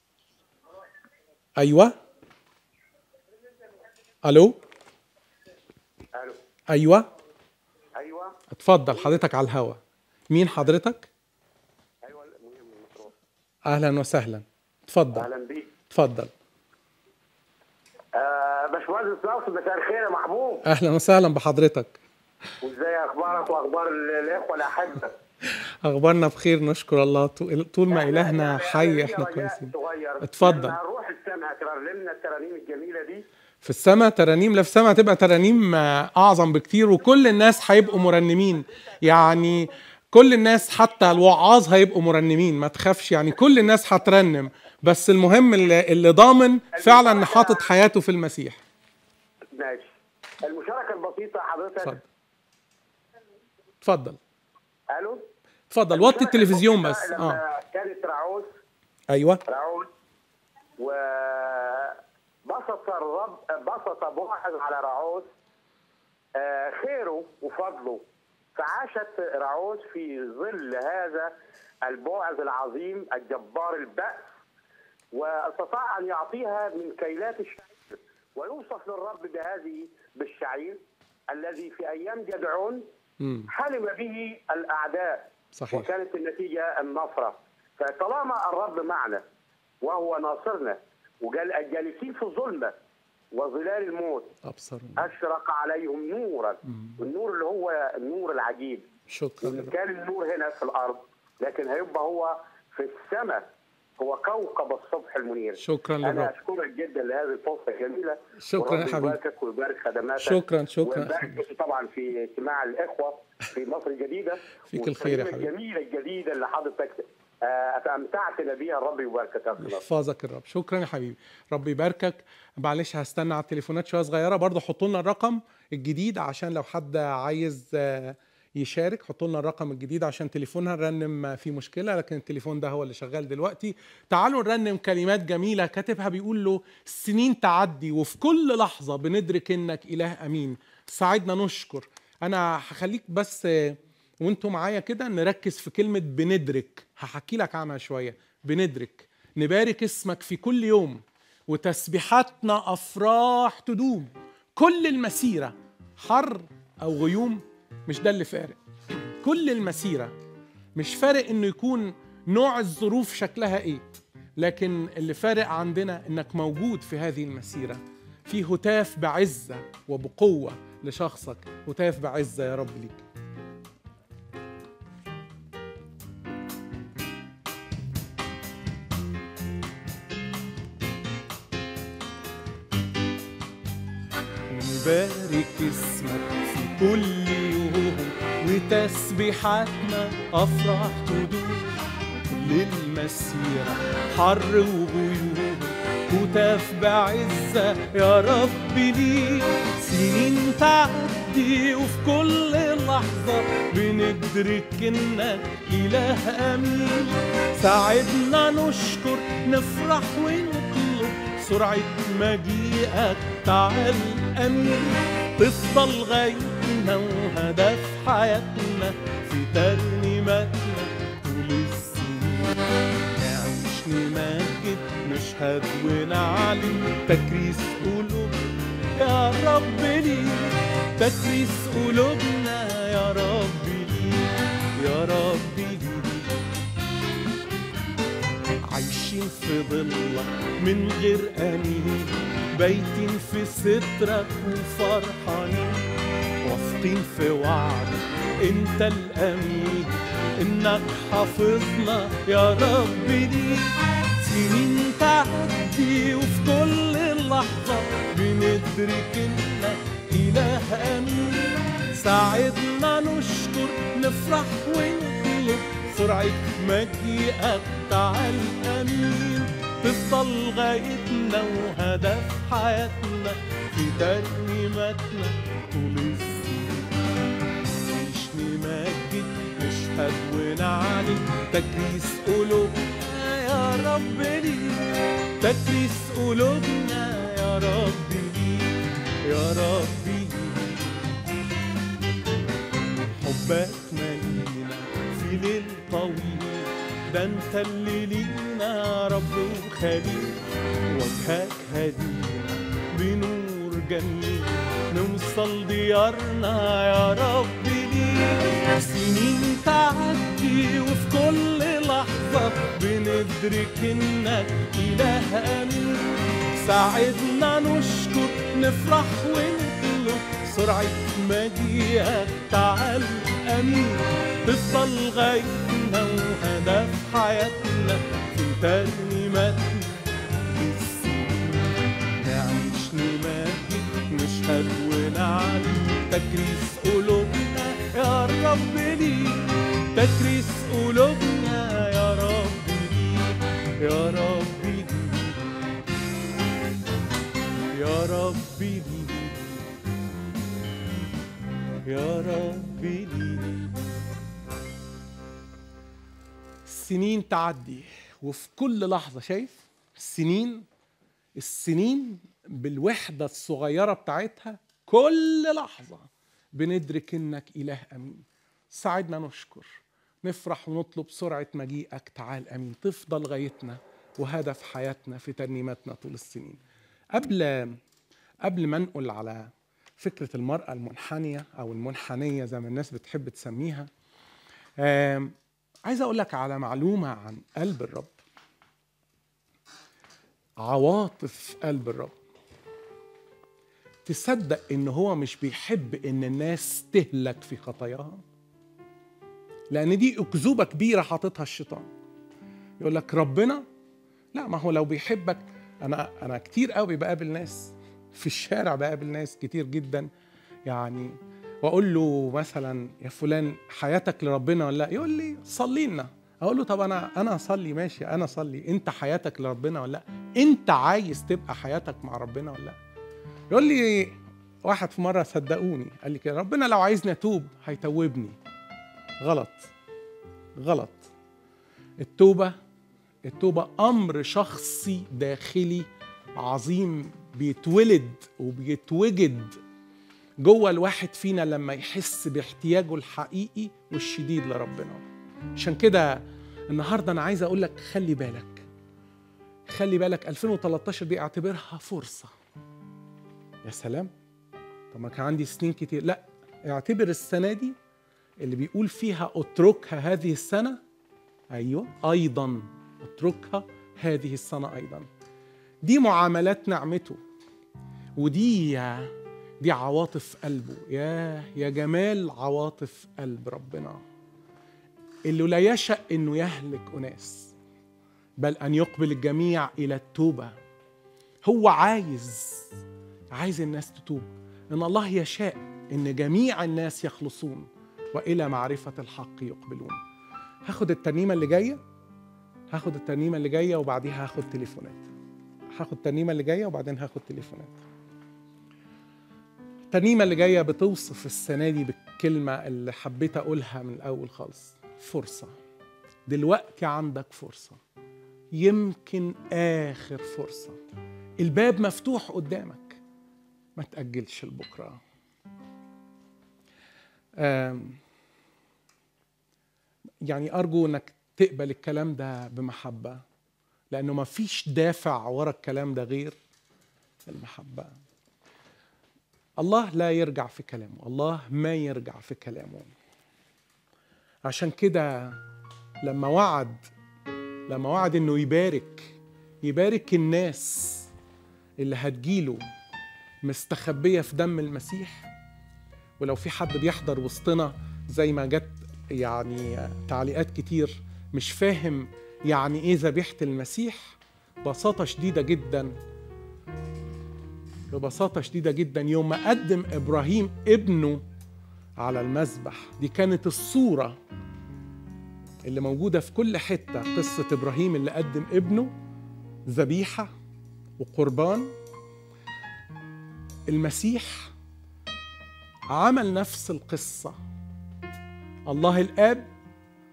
ايوه الو الو ايوه ايوه اتفضل حضرتك على الهوا مين حضرتك ايوه المهم المطروح اهلا وسهلا اتفضل اهلا بيك اتفضل آه باشمهندس ناصر مساء الخير يا محبوب اهلا وسهلا بحضرتك وازاي اخبارك واخبار ال- الاخوه الاحبه اخبارنا بخير نشكر الله طول طول ما إحنا- الهنا إحنا- حي لينا احنا رجاء كويسين صغير اتفضل. لما نروح السماء ترنم لنا الترانيم الجميله دي في السماء ترانيم لا في السماء هتبقى ترانيم آه، اعظم بكتير وكل الناس هيبقوا مرنمين يعني كل الناس حتى الوعاظ هيبقوا مرنمين ما تخافش يعني كل الناس هترنم بس المهم اللي, اللي ضامن فعلا ان حاطط حياته في المسيح ماشي المشاركه البسيطه حضرتك اتفضل اتفضل الو اتفضل وطي المشاركة التلفزيون البسيطة بس لما اه كانت رعوز ايوه رعوز و بسط الرب بسط بوعز على رعوز آه، خيره وفضله فعاشت رعوز في ظل هذا البوعز العظيم الجبار البأس واستطاع ان يعطيها من كيلات الشعير ويوصف للرب بهذه بالشعير الذي في ايام جدعون امم حلم به الاعداء صحيح وكانت النتيجه النصره فطالما الرب معنا وهو ناصرنا وقال الجالسين في الظلمه وظلال الموت ابصر اشرق عليهم نورا النور اللي هو النور العجيب شكرا وإن للرب. كان النور هنا في الارض لكن هيبقى هو في السماء هو كوكب الصبح المنير شكرا انا للرب اشكرك جدا لهذه الفرصه الجميله شكرا يا ورب حبيبي. يباركك ويبارك خدماتك شكرا شكرا ويبارك طبعا في اجتماع الاخوه في مصر الجديده فيك الخير يا والكلمة حبيبي. الجميله الجديده اللي حضرتك آه، امتعتنا بيها الرب يباركك يا أخي ناصر. يحفظك الرب شكرا يا حبيبي رب يباركك معلش هستنى على التليفونات شويه صغيره برضه حطوا لنا الرقم الجديد عشان لو حد عايز آه، يشارك حطوا لنا الرقم الجديد عشان تليفونها نرنم في مشكله لكن التليفون ده هو اللي شغال دلوقتي تعالوا نرنم كلمات جميله كاتبها بيقول له السنين تعدي وفي كل لحظه بندرك انك اله امين ساعدنا نشكر انا هخليك بس آه، وانتوا معايا كده نركز في كلمة بندرك هحكي لك عنها شوية بندرك نبارك اسمك في كل يوم وتسبيحاتنا أفراح تدوم كل المسيرة حر أو غيوم مش ده اللي فارق كل المسيرة مش فارق انه يكون نوع الظروف شكلها ايه لكن اللي فارق عندنا انك موجود في هذه المسيرة في هتاف بعزة وبقوة لشخصك هتاف بعزة يا رب ليك ونبارك اسمك في كل يوم وتسبيحاتنا افراح تدوم كل المسيرة حر وغيوم هتاف بعزة يا رب ليك سنين تعدي وفي كل لحظة بندرك انك اله امين ساعدنا نشكر نفرح ونطلب سرعة مجيئك تعال أمين تفضل غايتنا وهدف حياتنا في ترنيماتنا طول السنين نعيش نمجد نشهد ونعلن تكريس قلوب يا رب ليك تكريس قلوبنا يا رب ليك يا رب ليك عايشين في ظلك من غير أنين بايتين في سترك وفرحانين واثقين في وعدك انت الامين انك حافظنا يا رب ليك سنين تعدي وفي كل لحظة بندرك انك اله امين ساعدنا نشكر نفرح ونطلب سرعة مجيئك تعال أمين تفضل غايتنا وهدف حياتنا في ترنيماتنا طول السنين نعيش نمجد نشهد ونعلن تكريس قلوبنا يا رب ليك تكريس قلوبنا يا رب ليك يا رب ليك حبك مالينا في ليل طويل ده انت اللي لينا رب وخليل وجهك هدينا بنور جميل نوصل ديارنا يا رب ليك سنين تعدي وفي كل لحظة بندرك انك اله امين ساعدنا نشكر نفرح ونطلب سرعة مجيئك تعال امين تفضل غايتنا وهدف حياتنا في ترنيماتنا للسنين نعيش نمجد نشهد ونعلن تكريس قلوبنا يا رب ليك تكريس قلوبنا يا رب ليك يا رب ليك يا رب ليك يا رب ليك السنين تعدي وفي كل لحظة شايف السنين السنين بالوحدة الصغيرة بتاعتها كل لحظة بندرك إنك إله أمين ساعدنا نشكر نفرح ونطلب سرعة مجيئك تعال أمين تفضل غايتنا وهدف حياتنا في ترنيماتنا طول السنين قبل قبل ما انقل على فكرة المرأة المنحنية أو المنحنية زي ما الناس بتحب تسميها آم، عايز أقول لك على معلومة عن قلب الرب عواطف قلب الرب تصدق ان هو مش بيحب ان الناس تهلك في خطاياها لان دي اكذوبه كبيره حاططها الشيطان يقول لك ربنا لا ما هو لو بيحبك انا انا كتير قوي بقابل ناس في الشارع بقابل ناس كتير جدا يعني واقول له مثلا يا فلان حياتك لربنا ولا لا يقول لي صلي لنا اقول له طب انا انا اصلي ماشي انا اصلي انت حياتك لربنا ولا لا انت عايز تبقى حياتك مع ربنا ولا لا يقول لي واحد في مره صدقوني قال لي كده ربنا لو عايزني اتوب هيتوبني غلط غلط التوبه التوبه امر شخصي داخلي عظيم بيتولد وبيتوجد جوه الواحد فينا لما يحس باحتياجه الحقيقي والشديد لربنا عشان كده النهارده انا عايز اقول لك خلي بالك خلي بالك 2013 دي اعتبرها فرصه يا سلام طب ما كان عندي سنين كتير لا اعتبر السنه دي اللي بيقول فيها اتركها هذه السنه ايوه ايضا اتركها هذه السنه ايضا دي معاملات نعمته ودي دي عواطف قلبه يا يا جمال عواطف قلب ربنا اللي لا يشأ انه يهلك اناس بل ان يقبل الجميع الى التوبه هو عايز عايز الناس تتوب ان الله يشاء ان جميع الناس يخلصون والى معرفه الحق يقبلون هاخد الترنيمه اللي جايه هاخد الترنيمه اللي جايه وبعديها هاخد تليفونات هاخد الترنيمه اللي جايه وبعدين هاخد تليفونات الترنيمه اللي جايه بتوصف السنه دي بالكلمه اللي حبيت اقولها من الاول خالص فرصه دلوقتي عندك فرصه يمكن اخر فرصه الباب مفتوح قدامك ما تاجلش لبكره آم، يعني ارجو انك تقبل الكلام ده بمحبه لانه ما فيش دافع ورا الكلام ده غير المحبه الله لا يرجع في كلامه الله ما يرجع في كلامه عشان كده لما وعد لما وعد انه يبارك يبارك الناس اللي هتجيله مستخبية في دم المسيح ولو في حد بيحضر وسطنا زي ما جت يعني تعليقات كتير مش فاهم يعني ايه ذبيحة المسيح ببساطة شديدة جدا ببساطة شديدة جدا يوم ما قدم إبراهيم ابنه على المذبح دي كانت الصورة اللي موجودة في كل حتة قصة إبراهيم اللي قدم ابنه ذبيحة وقربان المسيح عمل نفس القصة الله الآب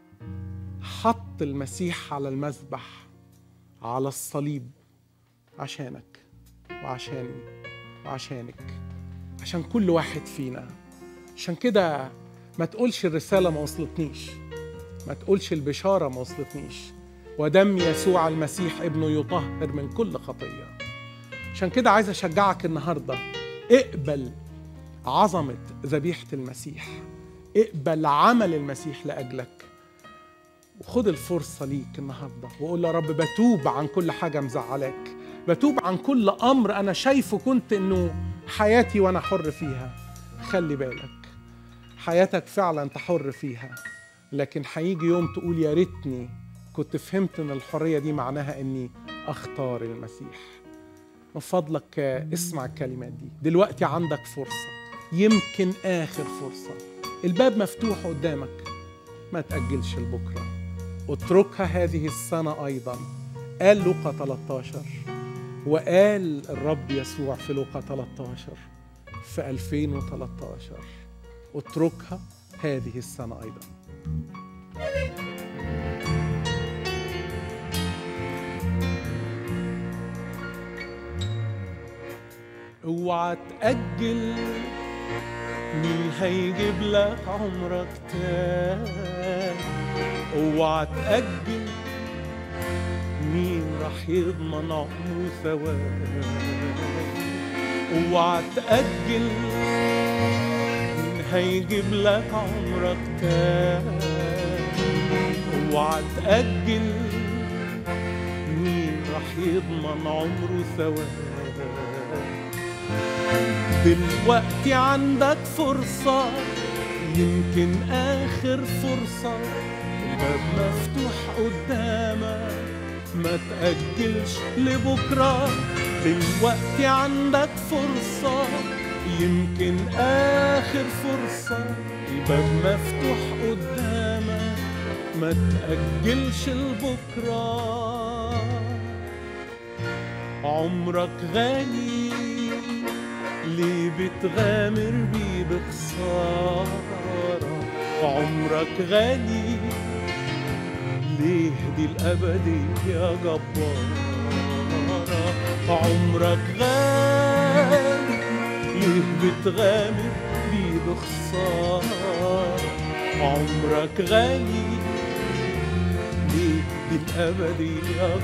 حط المسيح على المذبح على الصليب عشانك وعشاني وعشانك عشان كل واحد فينا عشان كده ما تقولش الرسالة ما وصلتنيش ما تقولش البشارة ما وصلتنيش ودم يسوع المسيح ابنه يطهر من كل خطية عشان كده عايز أشجعك النهاردة اقبل عظمة ذبيحة المسيح اقبل عمل المسيح لأجلك وخد الفرصة ليك النهاردة وقول يا رب بتوب عن كل حاجة مزعلاك بتوب عن كل أمر أنا شايفه كنت إنه حياتي وأنا حر فيها خلي بالك حياتك فعلا أنت حر فيها لكن هيجي يوم تقول يا ريتني كنت فهمت إن الحرية دي معناها إني أختار المسيح من فضلك اسمع الكلمات دي دلوقتي عندك فرصة يمكن آخر فرصة الباب مفتوح قدامك ما تأجلش لبكرة اتركها هذه السنة أيضا قال لوقا 13 وقال الرب يسوع في لوقا 13 في 2013 اتركها هذه السنة أيضا اوعى تأجل مين هيجيب لك عمرك تاني اوعى تأجل مين راح يضمن عمره ثواب اوعى تأجل مين هيجيب لك عمرك تاني اوعى تأجل مين راح يضمن عمره ثواب دلوقتي عندك فرصة يمكن آخر فرصة الباب مفتوح قدامك ما تأجلش لبكرة دلوقتي عندك فرصة يمكن آخر فرصة الباب مفتوح قدامك ما تأجلش لبكرة عمرك غالي ليه بتغامر بيه بخسارة عمرك غالي ليه دي الأبدية جبارة عمرك غالي ليه بتغامر بيه بخسارة عمرك غالي ليه دي الأبدية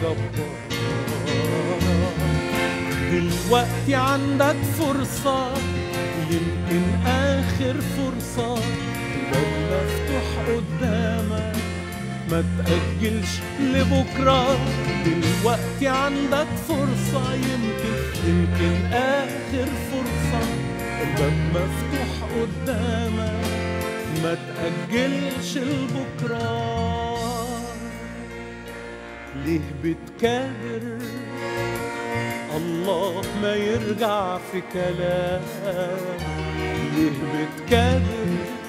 جبارة دلوقتي عندك فرصة يمكن آخر فرصة الباب مفتوح قدامك ما تأجلش لبكرة دلوقتي عندك فرصة يمكن يمكن آخر فرصة الباب مفتوح قدامك ما تأجلش لبكرة ليه بتكابر الله ما يرجع في كلام ليه بتكابر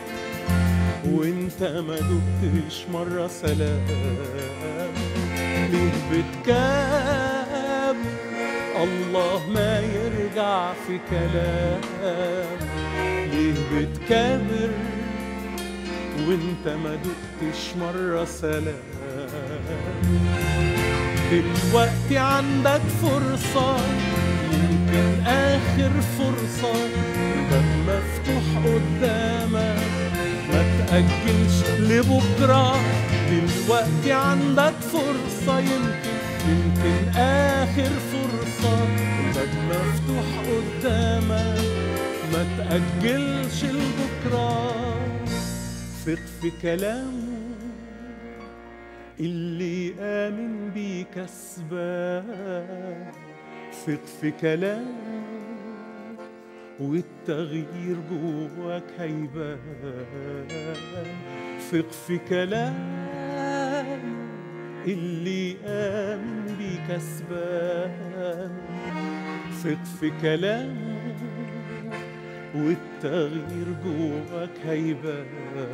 وانت ما دقتش مرة سلام ليه بتكابر الله ما يرجع في كلام ليه بتكابر وانت ما دقتش مرة سلام دلوقتي عندك فرصة يمكن آخر فرصة الباب مفتوح قدامك ما تأجلش لبكرة دلوقتي عندك فرصة يمكن يمكن آخر فرصة الباب مفتوح قدامك ما تأجلش لبكرة ثق في كلامه اللي آمن بيه كسبان ثق في كلام والتغيير جواك هيبان ثق في كلام اللي آمن بيه كسبان ثق في كلام والتغيير جواك هيبان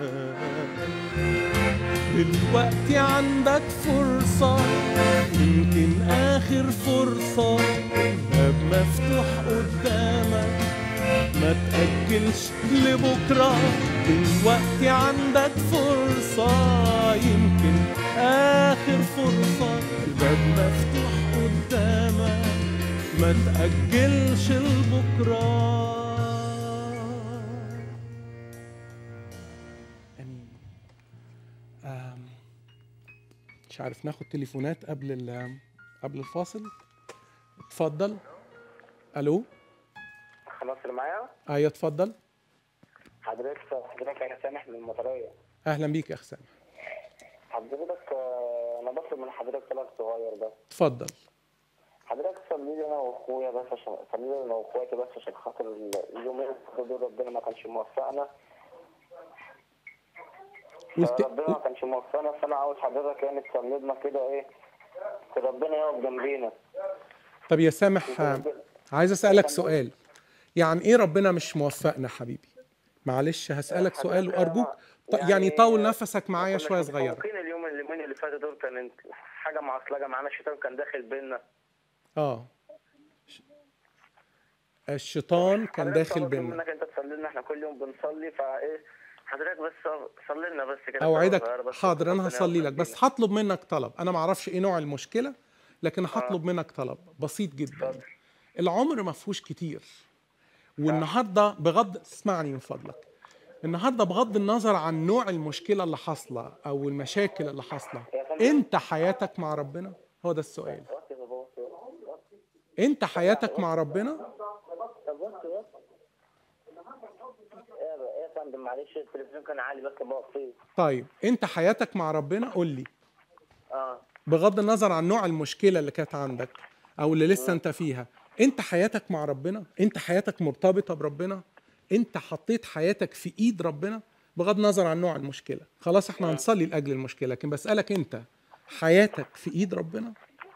دلوقتي عندك فرصة يمكن آخر فرصة الباب مفتوح قدامك ما تأجلش لبكرة دلوقتي عندك فرصة يمكن آخر فرصة الباب مفتوح قدامك ما تأجلش لبكرة أمين آم، مش عارف ناخد تليفونات قبل ال- قبل الفاصل اتفضل الو خلاص اللي معايا ايوه اتفضل حضرتك حضرتك انا سامح من المطريه اهلا بيك يا اخ سامح حضرتك آه، انا بطلب من حضرتك طلب صغير بس اتفضل حضرتك صلي لي انا واخويا بس عشان صلي لي انا واخواتي بس عشان خاطر ال- اليومين دول ربنا ما كانش موفقنا قلت ربنا ما كانش موفقنا فانا عاوز حضرتك يعني تصلي لنا كده ايه ربنا يقف جنبينا طب يا سامح آه، عايز اسالك سؤال يعني ايه ربنا مش موفقنا حبيبي معلش هسالك سؤال وارجوك ط- يعني طول نفسك معايا كنا شويه صغيره متفوقين اليوم اليومين اللي فاتوا دول كان حاجه معصلجه معانا الشيطان كان داخل بينا اه ش- الشيطان كان حضرتك داخل طلبت بينا منك انت تصلي لنا احنا كل يوم بنصلي فايه حضرتك بس صلي لنا بس كده اوعدك صغيرة بس حاضر انا ربنا هصلي يوفق لك بس فينا. هطلب منك طلب انا ما اعرفش ايه نوع المشكله لكن هطلب منك طلب بسيط جدا اتفضل. العمر ما فيهوش كتير والنهارده بغض اسمعني من فضلك النهارده بغض النظر عن نوع المشكله اللي حاصله او المشاكل اللي حاصله انت حياتك مع ربنا هو ده السؤال وطي يا بابا، وطي، وطي. انت حياتك مع ربنا طب وطي، وطي. ايه يا- ايه يا فندم معلش التلفزيون كان عالي بس بقف فيه طيب انت حياتك مع ربنا قول لي اه بغض النظر عن نوع المشكله اللي كانت عندك او اللي لسه انت فيها انت حياتك مع ربنا انت حياتك مرتبطه بربنا انت حطيت حياتك في ايد ربنا بغض النظر عن نوع المشكله خلاص احنا هنصلي لاجل المشكله لكن بسالك انت حياتك في ايد ربنا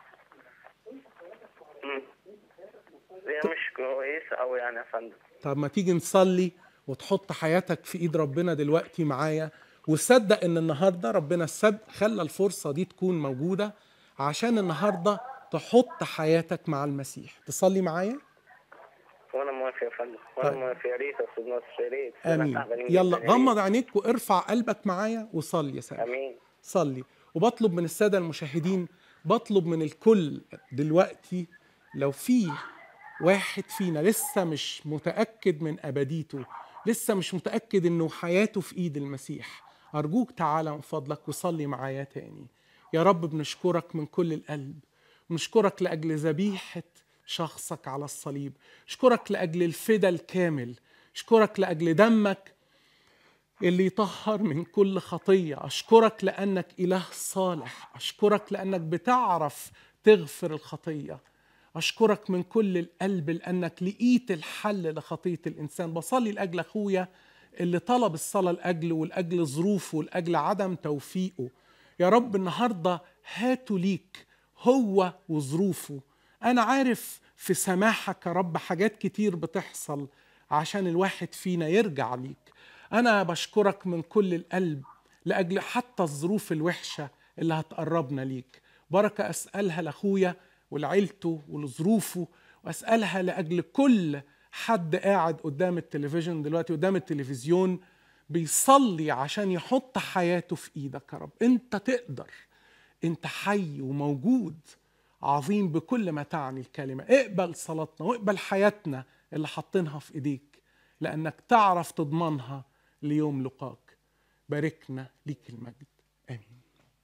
هي مش كويسه قوي يعني يا فندم طب ما تيجي نصلي وتحط حياتك في ايد ربنا دلوقتي معايا وصدق ان النهارده ربنا سب خلى الفرصه دي تكون موجوده عشان النهارده تحط حياتك مع المسيح تصلي معايا وانا موافق يا فندم وانا طيب. موافق يا ريت يا استاذ ناصر يا ريت إحنا امين تعبانين يلا جداً، يا ريت. غمض عينيك وارفع قلبك معايا وصلي يا سامح امين صلي وبطلب من الساده المشاهدين بطلب من الكل دلوقتي لو في واحد فينا لسه مش متاكد من ابديته لسه مش متاكد انه حياته في ايد المسيح ارجوك تعالى من فضلك وصلي معايا تاني يا رب بنشكرك من كل القلب بنشكرك لاجل ذبيحه شخصك على الصليب اشكرك لاجل الفدا الكامل اشكرك لاجل دمك اللي يطهر من كل خطية أشكرك لأنك إله صالح أشكرك لأنك بتعرف تغفر الخطية أشكرك من كل القلب لأنك لقيت الحل لخطية الإنسان بصلي لأجل أخويا اللي طلب الصلاة لأجله ولأجل ظروفه ولأجل عدم توفيقه يا رب النهاردة هاتوا ليك هو وظروفه أنا عارف في سماحك يا رب حاجات كتير بتحصل عشان الواحد فينا يرجع ليك أنا بشكرك من كل القلب لأجل حتى الظروف الوحشة اللي هتقربنا ليك بركة أسألها لأخويا ولعيلته ولظروفه وأسألها لأجل كل حد قاعد قدام التلفزيون دلوقتي قدام التلفزيون بيصلي عشان يحط حياته في إيدك يا رب أنت تقدر أنت حي وموجود عظيم بكل ما تعني الكلمة اقبل صلاتنا واقبل حياتنا اللي حاطينها في إيديك لأنك تعرف تضمنها ليوم لقاك باركنا ليك المجد آمين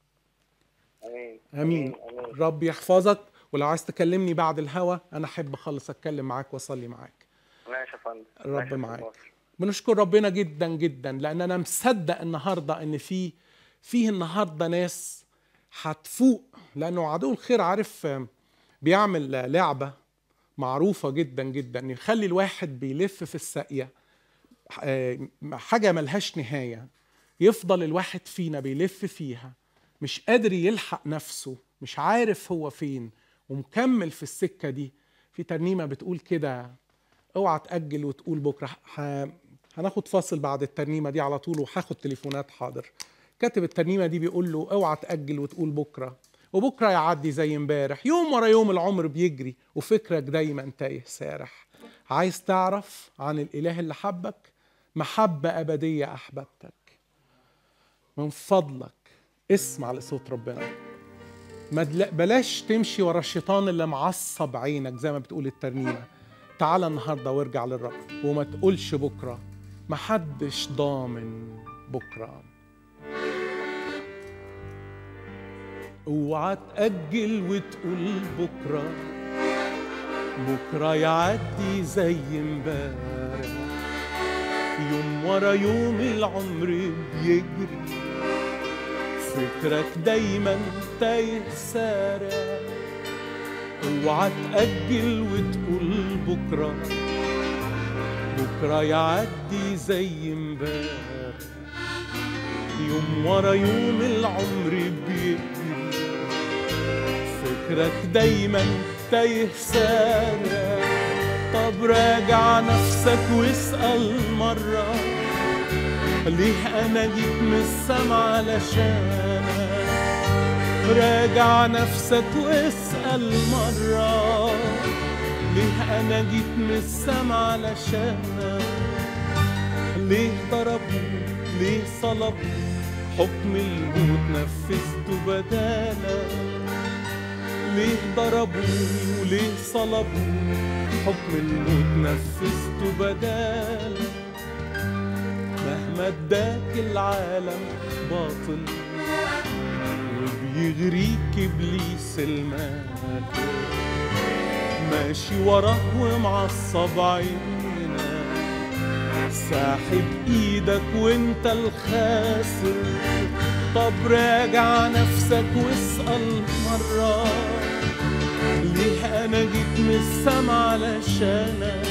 امين امين رب يحفظك ولو عايز تكلمني بعد الهوا انا احب اخلص اتكلم معاك واصلي معاك ماشي يا فندم ماشي الرب يا أستاذ معاك ناصر. بنشكر ربنا جدا جدا لان انا مصدق النهارده ان في فيه النهارده ناس هتفوق لانه عدو الخير عارف آم، بيعمل لعبه معروفه جدا جدا يخلي الواحد بيلف في الساقيه آه، حاجه ملهاش نهايه يفضل الواحد فينا بيلف فيها مش قادر يلحق نفسه مش عارف هو فين ومكمل في السكه دي في ترنيمه بتقول كده اوعى تاجل وتقول بكره ح... هناخد فاصل بعد الترنيمه دي على طول وهاخد تليفونات حاضر كاتب الترنيمه دي بيقول له اوعى تاجل وتقول بكره وبكره يعدي زي امبارح يوم ورا يوم العمر بيجري وفكرك دايما تايه سارح عايز تعرف عن الاله اللي حبك محبه ابديه احببتك من فضلك اسمع لصوت ربنا ما دل- بلاش تمشي ورا الشيطان اللي معصب عينك زي ما بتقول الترنيمة تعال النهاردة وارجع للرب وما تقولش بكرة محدش ضامن بكرة اوعى تأجل وتقول بكرة بكرة يعدي زي امبارح يوم ورا يوم العمر بيجري فكرك دايما تايه سارع اوعى تأجل وتقول بكرة بكرة يعدي زي امبارح يوم ورا يوم العمر بيجري فكرك دايما تايه سارع طب راجع نفسك واسأل مرة ليه أنا جيت من السما علشانك راجع نفسك واسأل مرة ليه أنا جيت من السما علشانك ليه ضربوا ليه صلبوا حكم الموت نفذته بدالك ليه ضربوني وليه صلبوني حكم الموت نفذته بدالك مهما اداك العالم باطل وبيغريك ابليس المال ماشي وراه ومعصب عينك ساحب ايدك وانت الخاسر طب راجع نفسك واسأل مرة ليه انا جيت من السما علشانك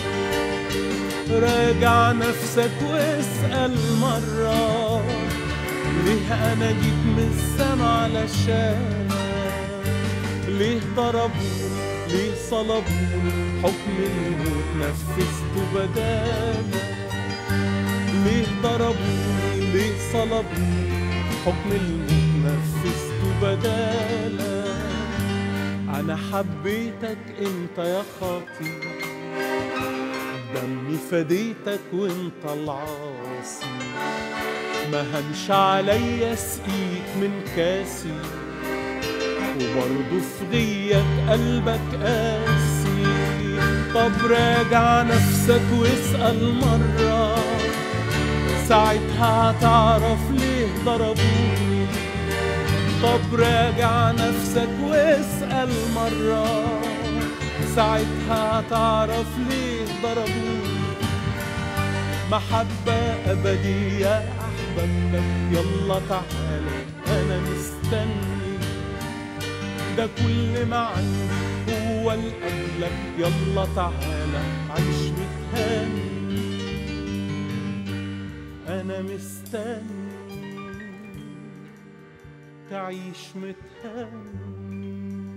راجع نفسك واسأل مرة ليه انا جيت من السما علشانك ليه ضربوني ليه صلبوني حكم الموت نفذته بدالك ليه ضربوني ليه صلبوني حكم الموت نفذته بدالك انا حبيتك انت يا خاطي دمي فديتك وانت العاصي ما هنش عليا اسقيك من كاسي وبرضه في غيك قلبك قاسي طب راجع نفسك واسأل مرة ساعتها هتعرف ليه ضربوني طب راجع نفسك واسأل مرة ساعتها هتعرف ليه ضربوني محبة أبدية أحببتك يلا تعالى أنا مستني ده كل ما عندي هو لأجلك يلا تعالى عيش متهاني أنا مستني تعيش متهاني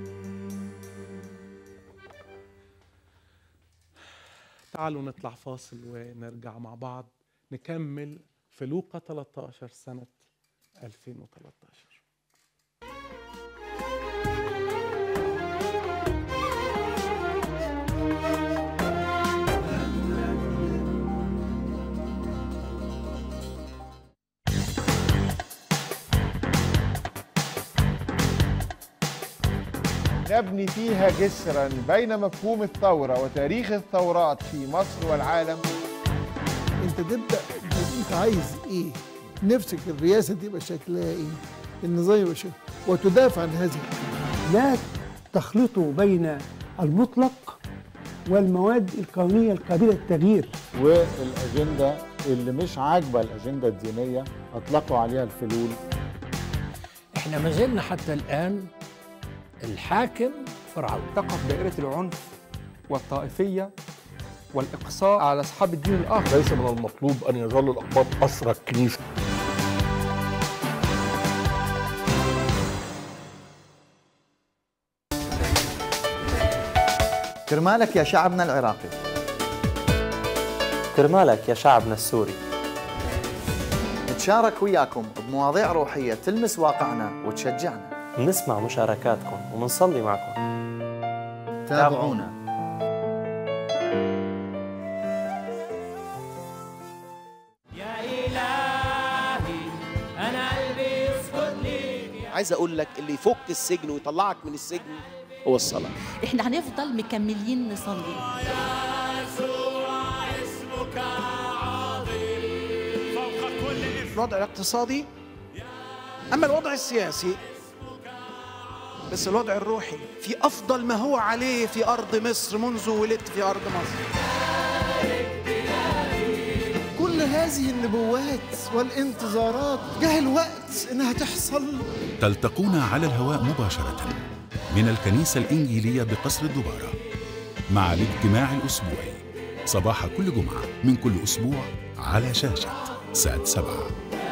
تعالوا نطلع فاصل ونرجع مع بعض نكمل في لوقا 13 سنة 2013 نبني فيها جسرا بين مفهوم الثورة وتاريخ الثورات في مصر والعالم انت تبدا انت عايز ايه نفسك الرئاسه تبقى شكلها ايه النظام يبقى شكلها وتدافع عن هذه لا تخلطوا بين المطلق والمواد القانونية القابلة للتغيير والاجنده اللي مش عاجبه الاجنده الدينيه اطلقوا عليها الفلول احنا ما زلنا حتى الآن الحاكم فرعون تقف دائرة العنف والطائفية والإقصاء على أصحاب الدين الآخر ليس من المطلوب أن يظل الأقباط أسرى الكنيسة كرمالك يا شعبنا العراقي كرمالك يا شعبنا السوري نتشارك وياكم بمواضيع روحية تلمس واقعنا وتشجعنا نسمع مشاركاتكم ومنصلي معكم تابعونا يا إلهي أنا قلبي يسجد ليك عايز اقول لك اللي يفك السجن ويطلعك من السجن هو الصلاه احنا هنفضل مكملين نصلي الوضع الاقتصادي اما الوضع السياسي بس الوضع الروحي في افضل ما هو عليه في ارض مصر منذ ولدت في ارض مصر كل هذه النبوات والانتظارات جه الوقت انها تحصل تلتقون على الهواء مباشرة من الكنيسة الإنجيلية بقصر الدبارة مع الاجتماع الأسبوعي صباح كل جمعة من كل أسبوع على شاشة سات سبعة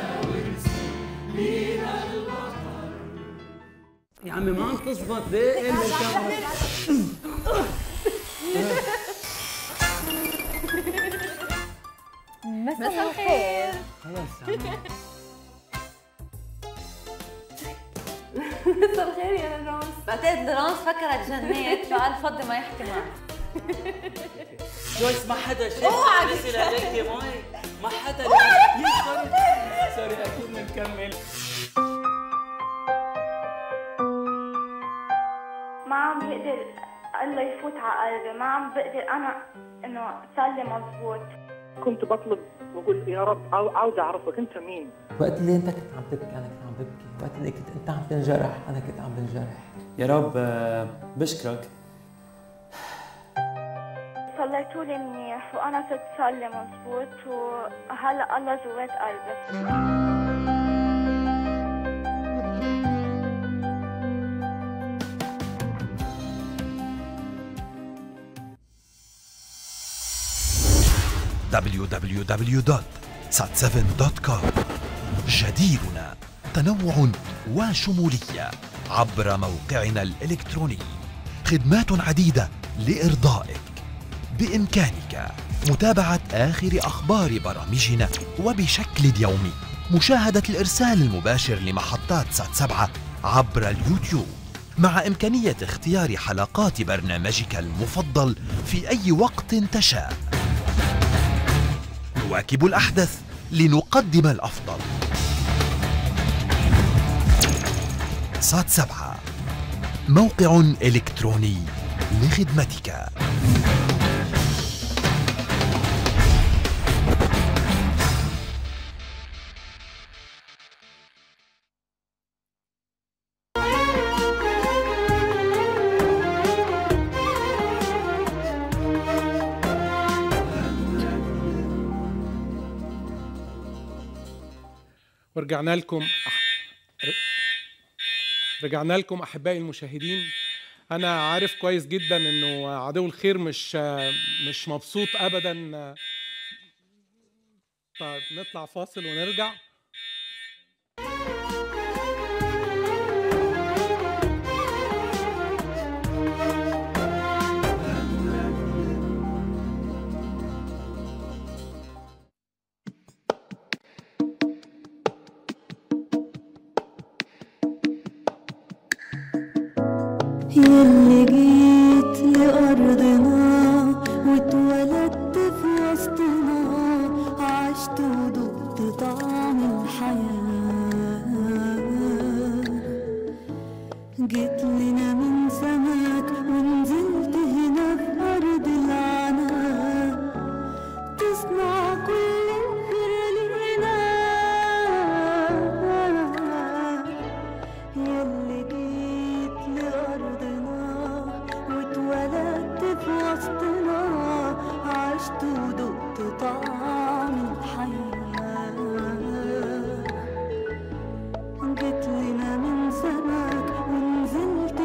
يا عمي ما عم تظبط ليه الا الكاميرا مساء الخير خلاص يا عمي مساء الخير يا لورانس بعتقد لورانس فكرت جنيت فقال فضي ما يحكي معك جويس ما حدا شاف اوعى رسل عليك يا ماي ما حدا اوعى ليه سوري سوري اكيد بنكمل ما عم بقدر الله يفوت على قلبي ما عم بقدر انا انه صلي مزبوط كنت بطلب بقول يا رب عاو- عاوز اعرفك انت مين وقت اللي انت كنت عم تبكي انا كنت عم ببكي وقت اللي كنت انت عم تنجرح انا كنت عم بنجرح يا رب آه، بشكرك صليتوا لي منيح وانا صرت صلي مزبوط وهلا الله جوات قلبي www.sat7.com جديرنا تنوع وشمولية عبر موقعنا الإلكتروني خدمات عديدة لإرضائك بإمكانك متابعة آخر أخبار برامجنا وبشكل يومي مشاهدة الإرسال المباشر لمحطات سات سبعة عبر اليوتيوب مع إمكانية اختيار حلقات برنامجك المفضل في أي وقت تشاء نواكب الأحدث لنقدم الأفضل سات سبعة موقع إلكتروني لخدمتك ورجعنا لكم أح... رجعنا لكم احبائي المشاهدين انا عارف كويس جدا انه عدو الخير مش مش مبسوط ابدا طيب نطلع فاصل ونرجع يلي جيت لأرضنا واتولدت في وسطنا عشت وذقت طعم الحياة جيت لنا من سماك ونزلت هنا في أرض العناء تصنع كل الخير لينا يلي جيت لأرضنا واتولدت في وسطنا عشت وذقت طعم الحياة جيت لنا من سماك ونزلت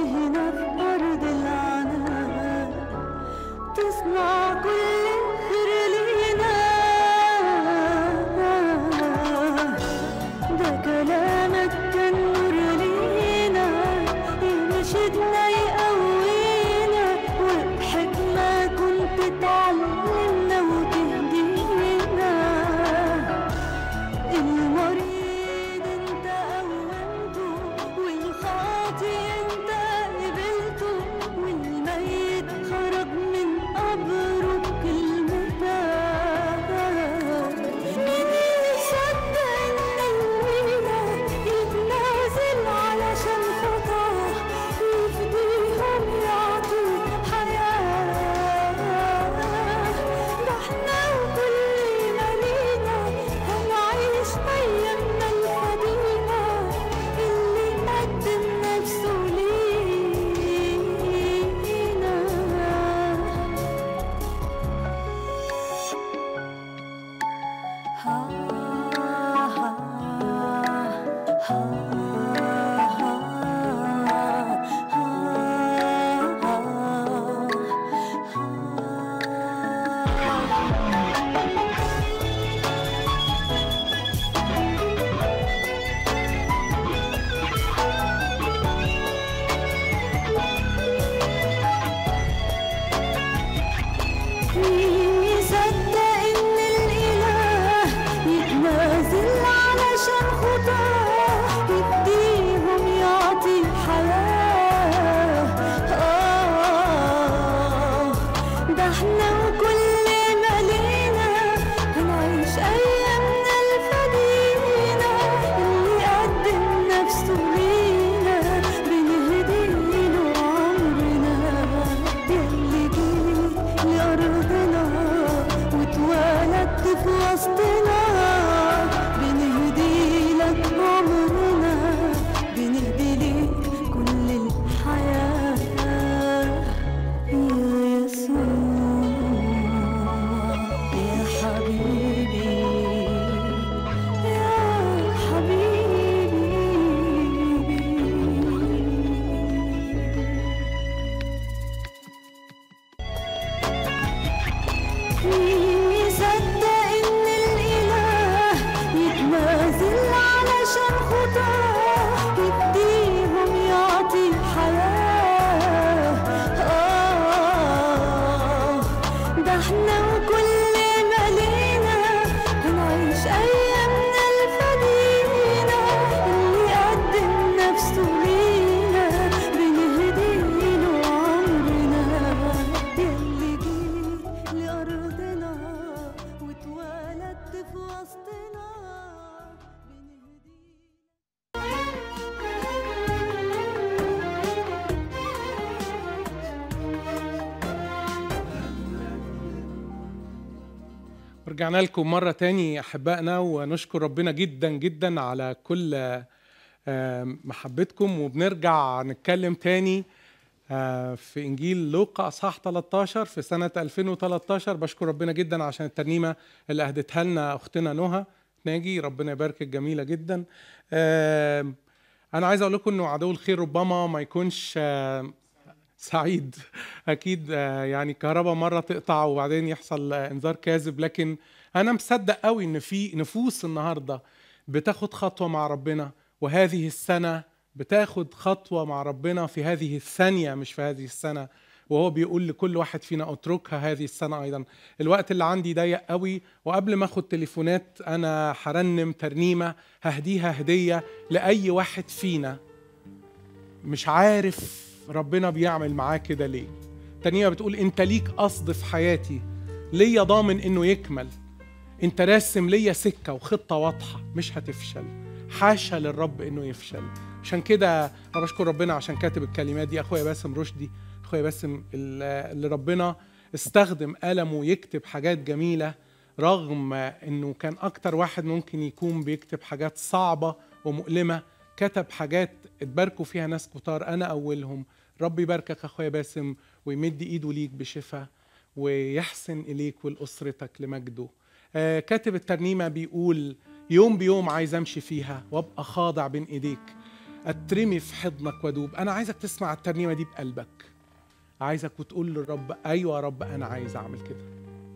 ورجعنا لكم مرة تاني أحبائنا ونشكر ربنا جدا جدا على كل آه، محبتكم وبنرجع نتكلم تاني آه، في إنجيل لوقا أصحاح 13 في سنة 2013 بشكر ربنا جدا عشان الترنيمة اللي أهدتها لنا أختنا نهى ناجي ربنا يباركك جميلة جدا آه، أنا عايز أقول لكم إنه عدو الخير ربما ما يكونش آه، سعيد اكيد آه، يعني كهرباء مره تقطع وبعدين يحصل آه، انذار كاذب لكن انا مصدق قوي ان في نفوس النهارده بتاخد خطوه مع ربنا وهذه السنه بتاخد خطوه مع ربنا في هذه الثانيه مش في هذه السنه وهو بيقول لكل واحد فينا اتركها هذه السنه ايضا الوقت اللي عندي ضيق قوي وقبل ما اخد تليفونات انا هرنم ترنيمه ههديها هديه لاي واحد فينا مش عارف ربنا بيعمل معاه كده ليه تانية بتقول انت ليك قصد في حياتي ليا ضامن انه يكمل انت راسم ليا سكة وخطة واضحة مش هتفشل حاشا للرب انه يفشل عشان كده انا بشكر ربنا عشان كاتب الكلمات دي اخويا باسم رشدي اخويا باسم ال- اللي ربنا استخدم قلمه يكتب حاجات جميلة رغم انه كان اكتر واحد ممكن يكون بيكتب حاجات صعبة ومؤلمة كتب حاجات اتباركوا فيها ناس كتار انا اولهم ربي يباركك اخويا باسم ويمد ايده ليك بشفاء ويحسن اليك ولاسرتك لمجده آه كاتب الترنيمه بيقول يوم بيوم عايز امشي فيها وابقى خاضع بين ايديك اترمي في حضنك وادوب انا عايزك تسمع الترنيمه دي بقلبك عايزك وتقول للرب ايوه يا رب انا عايز اعمل كده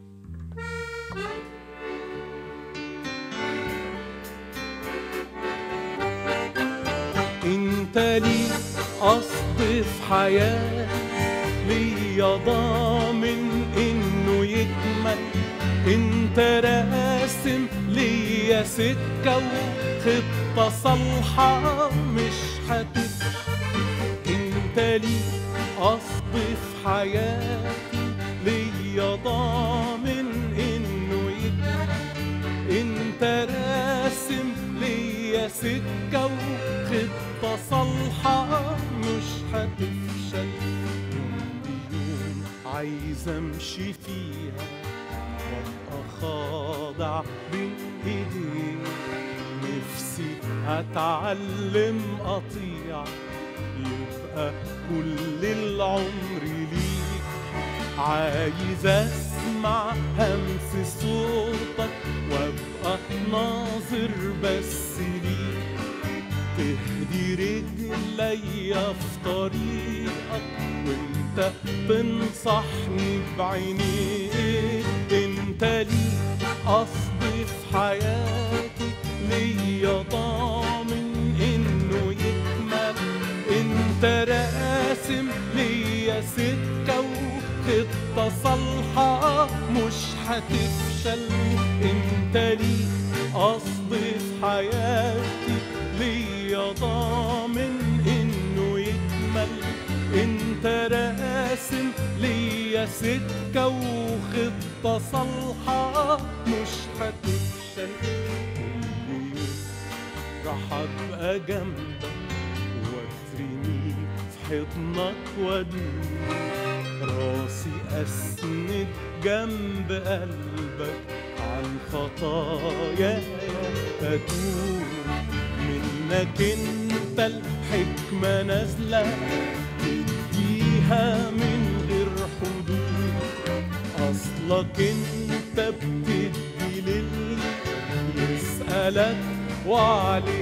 انت ليك قصد في حياتي ليا ضامن انه يكمل انت راسم ليا سكة وخطة صالحة مش هتفشل انت ليك قصد في حياتي ليا ضامن انه يكمل انت راسم ليا سكة وخطة صالحة مش هتفشل يوم بيوم عايز امشي فيها وابقى خاضع بين ايديك نفسي اتعلم اطيع يبقى كل العمر ليك عايز اسمع همس صوتك وابقى ناظر بس ليك تهدي رجلي في طريقك وانت تنصحني بعينيك انت ليك قصد في حياتي ليا ضامن انه يكمل انت راسم ليا سكة وخطة صالحة مش هتفشل انت ليك قصد في حياتي ليا ضامن انه يكمل انت راسم ليا سكة وخطة صالحة مش هتفشل كل يوم راح ابقى جنبك واترمي في حضنك وادوب راسي اسند جنب قلبك عن خطاياي اتوب منك انت الحكمة نازلة تديها من غير حدود اصلك انت بتدي للي يسألك وعليك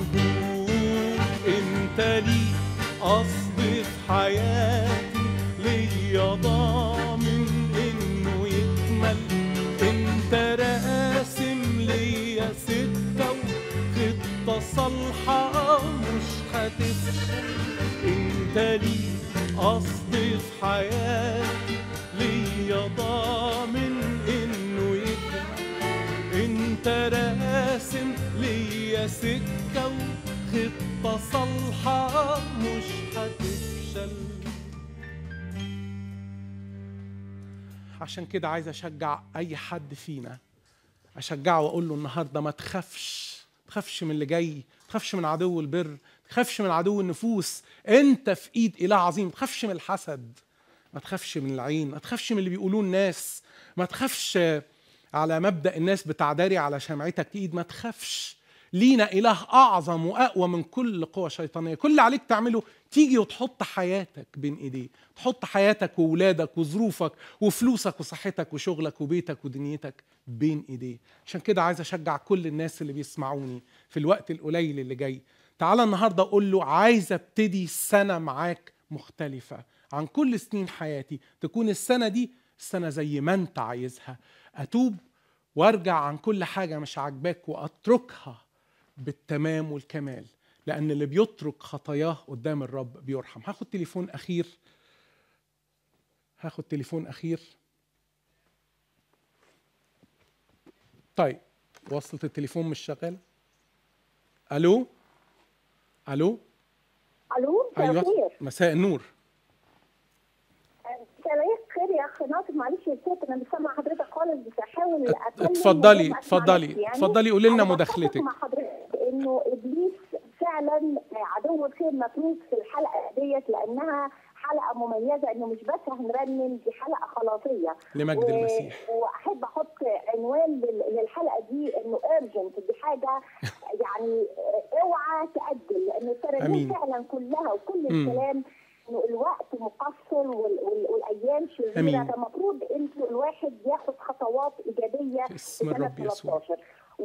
تجود انت ليك قصد في حياتي ليا ضامن انه يكمل انت راسم ليا سكة وخطة صالحة مش هتفشل انت ليك قصد في حياتي ليا ضامن انه يكمل انت راسم ليا سكة وخطة صالحة مش هتفشل عشان كده عايز اشجع اي حد فينا اشجعه واقول له النهارده ما تخافش ما تخافش من اللي جاي ما تخافش من عدو البر ما تخافش من عدو النفوس انت في ايد اله عظيم ما تخافش من الحسد ما تخافش من العين ما تخافش من اللي بيقولوه الناس ما تخافش على مبدا الناس بتعداري على شمعتك تقيد ما تخافش لينا اله اعظم واقوى من كل قوى شيطانيه كل اللي عليك تعمله تيجي وتحط حياتك بين ايديه تحط حياتك وولادك وظروفك وفلوسك وصحتك وشغلك وبيتك ودنيتك بين ايديه عشان كده عايز اشجع كل الناس اللي بيسمعوني في الوقت القليل اللي جاي تعالى النهارده اقول له عايز ابتدي السنه معاك مختلفه عن كل سنين حياتي تكون السنه دي السنه زي ما انت عايزها اتوب وارجع عن كل حاجه مش عاجباك واتركها بالتمام والكمال لان اللي بيترك خطاياه قدام الرب بيرحم هاخد تليفون اخير هاخد تليفون اخير طيب وصلت التليفون مش شغال الو الو الو مساء الخير مساء النور مساء خير يا اخ ناصر معلش يا ست انا مش سامعه حضرتك خالص بس هحاول اتكلم اتفضلي من غير ما أسمع اتفضلي نفسي يعني. اتفضلي قولي لنا أنا بتفق مداخلتك مع حضرتك انه ابليس فعلا عدو الخير مفروض في الحلقه ديت لانها حلقه مميزه انه مش بس هنرنم دي حلقه خلاصيه لمجد و- المسيح. واحب احط عنوان لل- للحلقه دي انه ايرجنت دي حاجه يعني اوعى تاجل لان الترانيم أمين. فعلا كلها وكل مم. الكلام انه الوقت مقصر وال- وال- والايام شريره أمين. فالمفروض انه الواحد ياخد خطوات ايجابيه في اسم سنة الرب يسوع. 13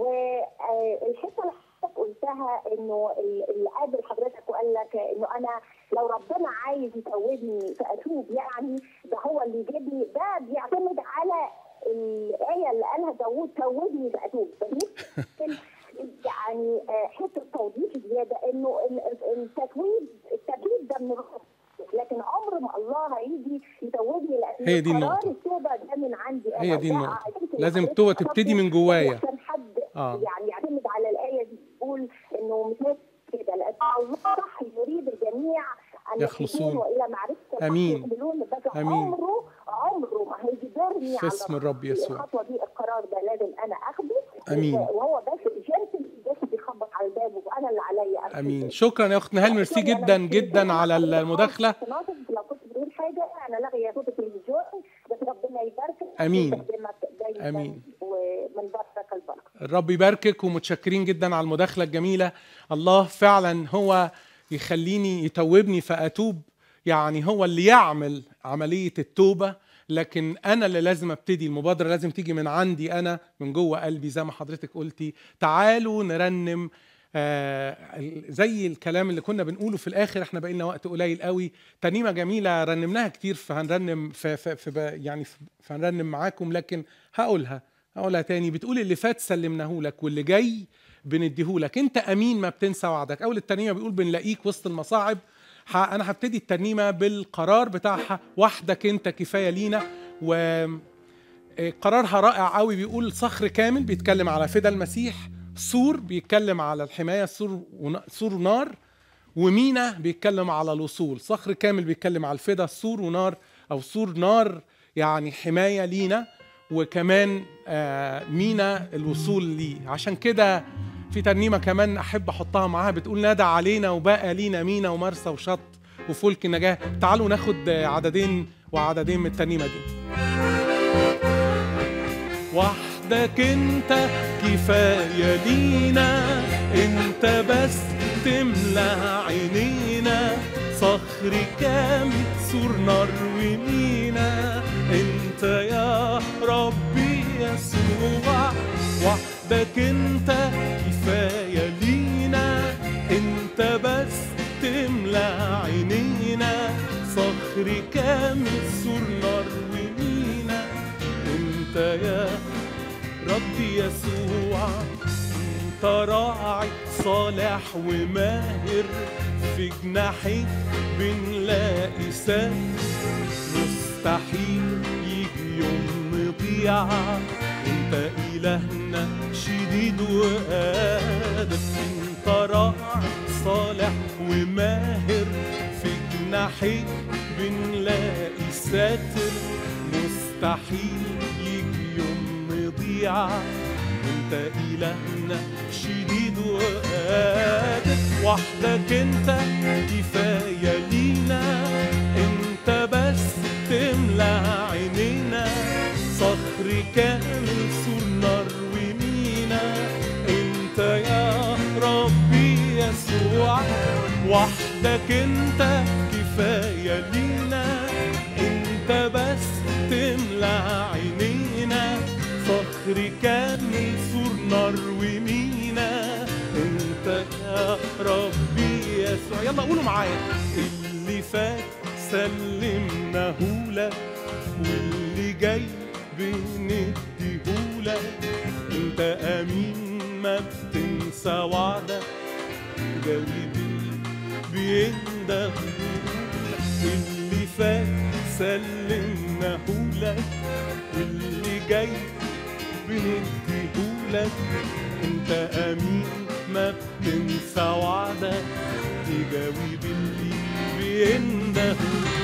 والحته اللي حضرتك قلتها انه ال- اللي قابل حضرتك وقال لك انه انا لو ربنا عايز يتوبني فاتوب يعني ده هو اللي يجيبني ده بيعتمد على الايه اللي قالها داوود توبني فاتوب فممكن يعني آه، حته توضيح زياده انه ال- ال- التتويب التتويب ده من الروح لكن عمر ما الله هيجي يتوبني لان هي دي قرار النقطة. التوبه ده من عندي انا هي دي وده النقطة. أعتقد إن لازم حضرتك التوبة تبتدي من جوايا. عشان حد آه. يعني يعتمد على الايه دي يقول انه مش ناس كده لان الله صح يريد الجميع ان يخلصون. يخلصون والى معرفه الحق آمين. يقبلون بس آمين. عمره عمره ما هيجبرني في على اسم الرب يسوع. الخطوه دي القرار ده لازم انا اخده آمين. وهو بس جنس بس بيخبط على الباب وانا اللي عليا أخده. امين شكرا يا اخت نهال ميرسي جدا جدا على المداخله ناصر لو كنت بتقول حاجه انا لاغيه صوت التلفزيون بس ربنا يباركك آمين. ويخدمك دايما آمين. ومن بركه البركه الرب يباركك ومتشكرين جدا على المداخله الجميله الله فعلا هو يخليني يتوبني فاتوب يعني هو اللي يعمل عمليه التوبه لكن انا اللي لازم ابتدي المبادره لازم تيجي من عندي انا من جوه قلبي زي ما حضرتك قلتي تعالوا نرنم آه زي الكلام اللي كنا بنقوله في الاخر احنا بقى لنا وقت قليل قوي ترنيمه جميله رنمناها كتير فهنرنم في, في, في ب- يعني في- فهنرنم معاكم لكن هقولها هقولها تاني بتقول اللي فات سلمناه لك واللي جاي بنديهولك انت امين ما بتنسى وعدك اول الترنيمه بيقول بنلاقيك وسط المصاعب ح- انا هبتدي الترنيمه بالقرار بتاعها وحدك انت كفايه لينا و آه، قرارها رائع قوي بيقول صخر كامل بيتكلم على فدا المسيح سور بيتكلم على الحمايه سور ون- سور نار ومينا بيتكلم على الوصول صخر كامل بيتكلم على الفدا سور ونار او سور نار يعني حمايه لينا وكمان آه، مينا الوصول ليه عشان كده في ترنيمه كمان احب احطها معاها بتقول نادى علينا وبقى لينا مينا ومرسى وشط وفلك النجاه تعالوا ناخد آه، عددين وعددين من الترنيمه دي وحدك انت كفاية لينا انت بس تملى عينينا صخر كامل سور نار ومينا انت يا ربي يسوع وحدك انت كفاية لينا انت بس تملى عينينا صخر كامل سور نار ومينا انت يا ربي يسوع انت راعي صالح وماهر في جناحك بنلاقي سد مستحيل يجي يوم نضيع انت الهنا شديد وقادر انت راعي صالح وماهر في جناحك بنلاقي ساتر مستحيل يجي يوم نضيع انت الهنا شديد وقادر وحدك انت كفايه لينا انت بس تملى عينينا صخر كامل سور يسوع وحدك انت كفاية لينا انت بس تملى عينينا صخر كامل سور نار ومينا انت يا ربي يسوع يلا قولوا معايا اللي فات سلمناه لك واللي جاي بنديهولك انت امين ما بتنسى وعدك جاي بينده واللي فات سلمناه لك واللي جاي بنديهولك انت امين ما بتنسى وعدك تجاوب اللي بينده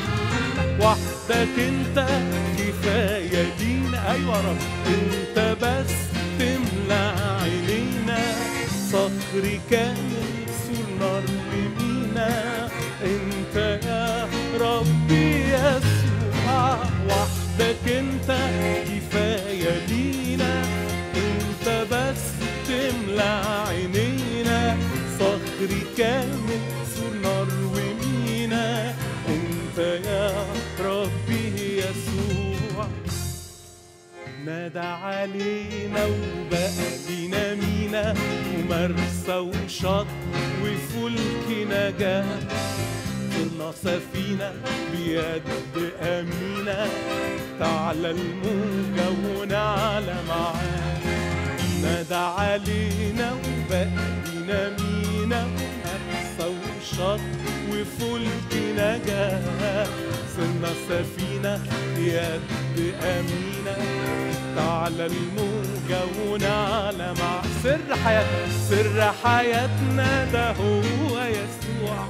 وحدك انت كفايه لينا ايوه يا رب انت بس تملى عينينا صخر كامل سور نار ومينا انت يا ربي يسوع وحدك انت كفايه لينا انت بس تملى عينينا صخر كامل سور نار ومينا انت يا ربي يسوع نادى علينا وبقى لينا مينا ومرسى وشط وفلك نجاة صرنا سفينة بيد أمينة تعلى الموجة ونعلى معاه نادى علينا وبقى لينا مينا ومرسى وشط وفلك نجاة صرنا سفينة بيد أمينة تعلى الموجة ونعلى مع سر حياتنا سر حياتنا ده هو يسوع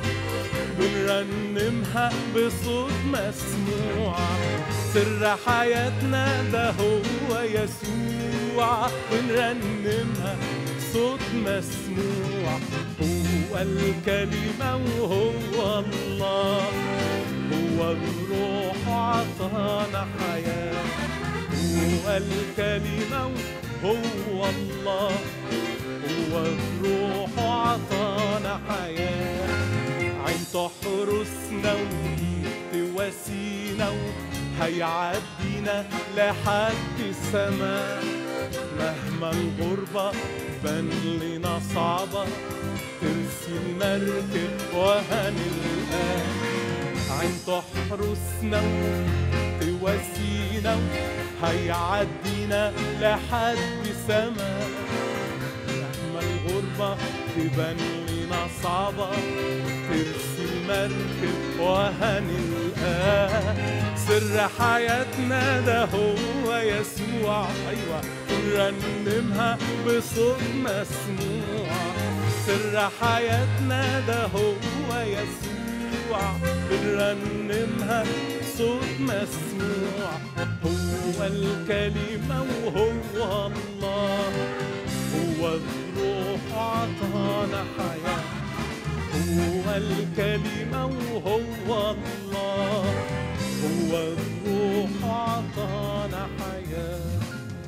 بنرنمها بصوت مسموع سر حياتنا ده هو يسوع بنرنمها بصوت مسموع هو الكلمة وهو الله هو الروح عطانا حياة هو الكلمة هو الله هو الروح عطانا حياة عين تحرسنا وتواسينا هيعدينا لحد السماء مهما الغربة بان لنا صعبة ترسي المركب وهنلقاه عين تحرسنا وتواسينا هيعدينا لحد سما مهما الغربة تبان لنا صعبة ترسي المركب وهنلقاه سر حياتنا ده هو يسوع أيوة نرنمها بصوت مسموع سر حياتنا ده هو يسوع بنرنمها صوت مسموع هو الكلمة وهو الله هو الروح عطانا حياة هو الكلمة وهو الله هو الروح عطانا حياة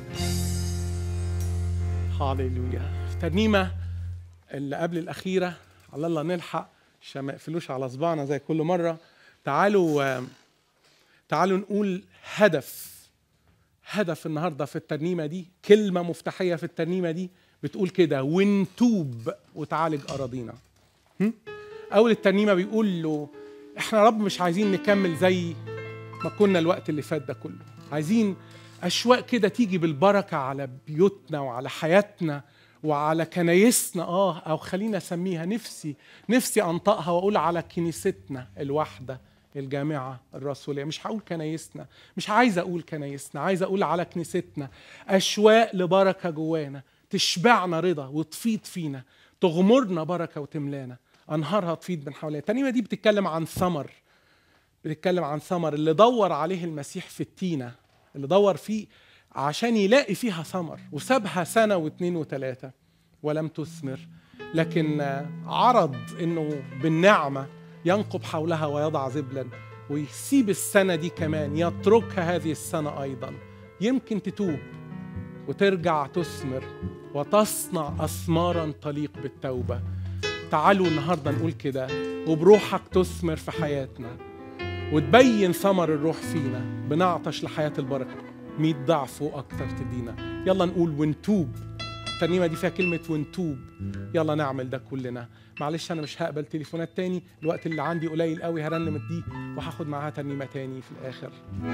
هاليلويا الترنيمة اللي قبل الأخيرة على الله نلحق عشان ما يقفلوش على صباعنا زي كل مرة تعالوا تعالوا نقول هدف هدف النهاردة في الترنيمة دي كلمة مفتاحية في الترنيمة دي بتقول كده ونتوب وتعالج أراضينا هم؟ أول الترنيمة بيقول له احنا رب مش عايزين نكمل زي ما كنا الوقت اللي فات ده كله عايزين أشواق كده تيجي بالبركة على بيوتنا وعلى حياتنا وعلى كنايسنا اه او خلينا اسميها نفسي نفسي انطقها واقول على كنيستنا الواحده الجامعه الرسوليه مش هقول كنايسنا مش عايز اقول كنايسنا عايز اقول على كنيستنا اشواق لبركه جوانا تشبعنا رضا وتفيض فينا تغمرنا بركه وتملانا انهارها تفيض من حوالينا الترنيمه دي بتتكلم عن ثمر بتتكلم عن ثمر اللي دور عليه المسيح في التينه اللي دور فيه عشان يلاقي فيها ثمر وسابها سنة واثنين وثلاثة ولم تثمر لكن عرض انه بالنعمة ينقب حولها ويضع زبلا ويسيب السنة دي كمان يتركها هذه السنة أيضا يمكن تتوب وترجع تثمر وتصنع أثمارا تليق بالتوبة تعالوا النهارده نقول كده وبروحك تثمر في حياتنا وتبين ثمر الروح فينا بنعطش لحياة البركة مية ضعف وأكتر تدينا يلا نقول ونتوب الترنيمة دي فيها كلمة ونتوب يلا نعمل ده كلنا معلش أنا مش هقبل تليفونات تاني الوقت اللي عندي قليل قوي هرنم دي وهاخد معاها ترنيمة تاني في الآخر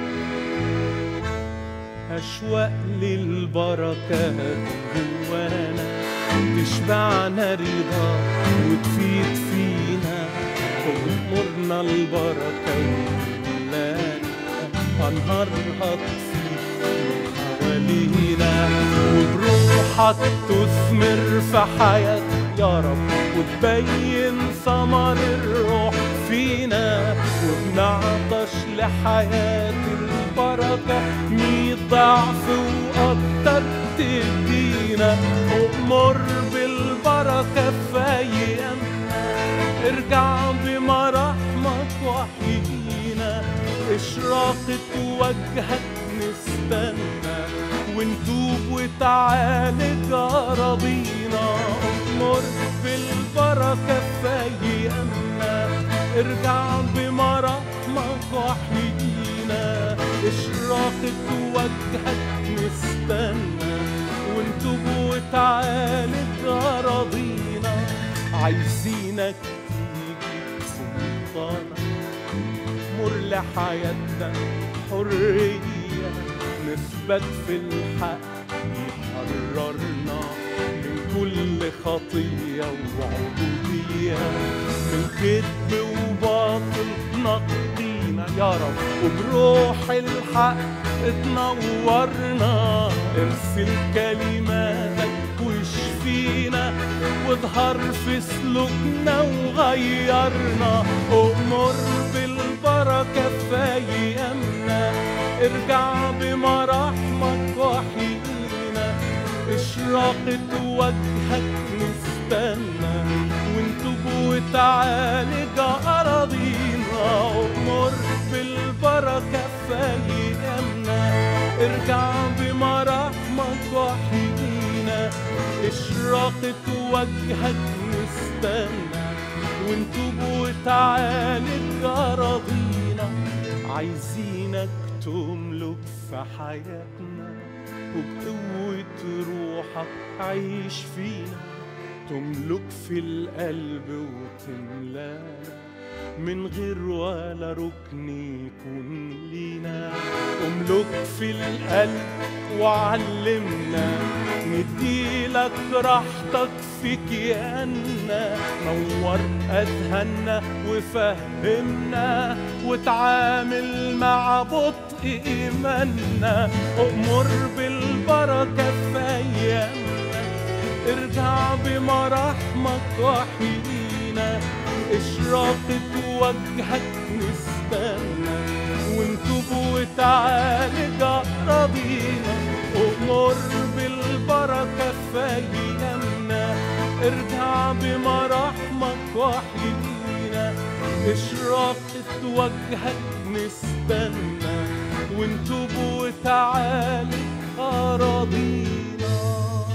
أشواق للبركات جوانا تشبعنا رضا وتفيد فينا تغمرنا البركة وتملانا أنهارها تفيد حوالينا وبروحك تثمر في حياتنا يا رب وتبين ثمر الروح فينا وبنعطش لحياة البركة مية ضعف وأكتر تدينا أؤمر بالبركة في أيامنا ارجع بمراحمك وحيينا إشراقة وجهك نستنى ونتوب وتعالج أراضينا أؤمر بالبركة في أيامنا ارجع بمراحمك وحيينا إشراقة وجهك نستنى ونتوب وتعالج أراضينا عايزينك تيجي سلطانك مر لحياتنا حرية نثبت في الحق يحررنا من كل خطية وعبودية من كذب وباطل نقينا يا رب وبروح الحق تنورنا ارسل كلماتك واشفينا واظهر في سلوكنا وغيرنا أؤمر بالبركة في أيامنا ارجع بمراحمك وحيينا إشراقة وجهك نستنى ونتوب وتعالج أراضينا أؤمر بالبركة في أيامنا ارجع بمراحمك وحيينا إشراقة وجهك نستنى ونتوب وتعالج أراضينا عايزينك تملك في حياتنا وبقوة روحك عيش فينا تملك في القلب وتملانا من غير ولا ركن يكون لينا املك في القلب وعلمنا نديلك راحتك في كياننا نور اذهاننا وفهمنا وتعامل مع بطء ايماننا امر بالبركه في ايامنا ارجع بمراحمك وحيينا إشراقة وجهك نستنى ونتوب وتعالج أراضينا أمر بالبركة في أيامنا ارجع بمراحمك وحيينا إشراقة وجهك نستنى ونتوب وتعالج أراضينا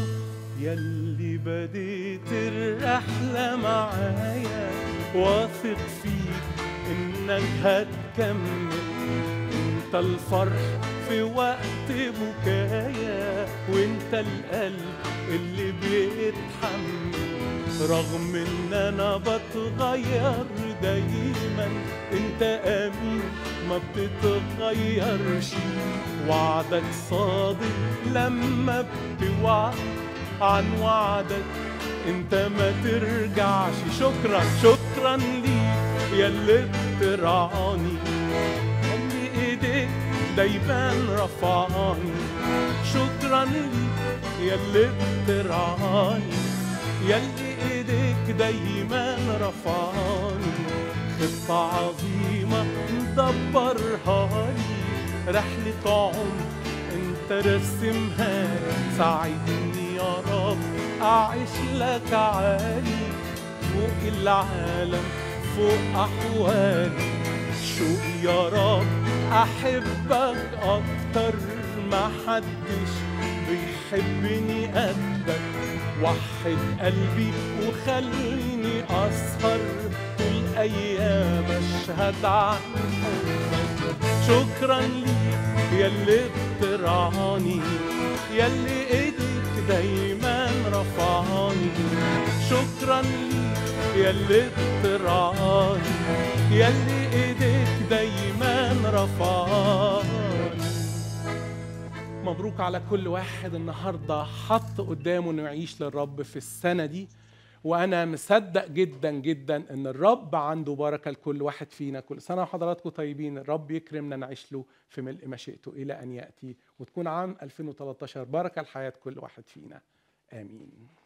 يلي بديت الرحلة معايا واثق فيك انك هتكمل انت الفرح في وقت بكايا وانت القلب اللي بيتحمل رغم ان انا بتغير دايما انت امين ما بتتغيرش وعدك صادق لما بتوعد عن وعدك انت ما ترجعش شكرا شكرا ليك يا اللي بترعاني اللي ايديك دايما رفعاني شكرا ليك يا اللي بترعاني يا اللي ايديك دايما رفعاني خطة عظيمة مدبرها لي رحلة عمر انت رسمها ساعدني يا رب اعيش لك عالي فوق العالم فوق احوالي شوق يا رب احبك اكتر ما حدش بيحبني قدك وحد قلبي وخليني أسهر طول أيام أشهد عن حبك شكرا ليك يلي بترعاني يلي ايدك دايما رفعاني شكرا ليك يلي بترعاني يلي ايدك دايما رفعاني مبروك على كل واحد النهارده حط قدامه انه يعيش للرب في السنه دي وانا مصدق جدا جدا ان الرب عنده بركه لكل واحد فينا كل سنه وحضراتكم طيبين الرب يكرمنا نعيش له في ملء مشيئته الى ان ياتي وتكون عام 2013 بركه لحياه كل واحد فينا امين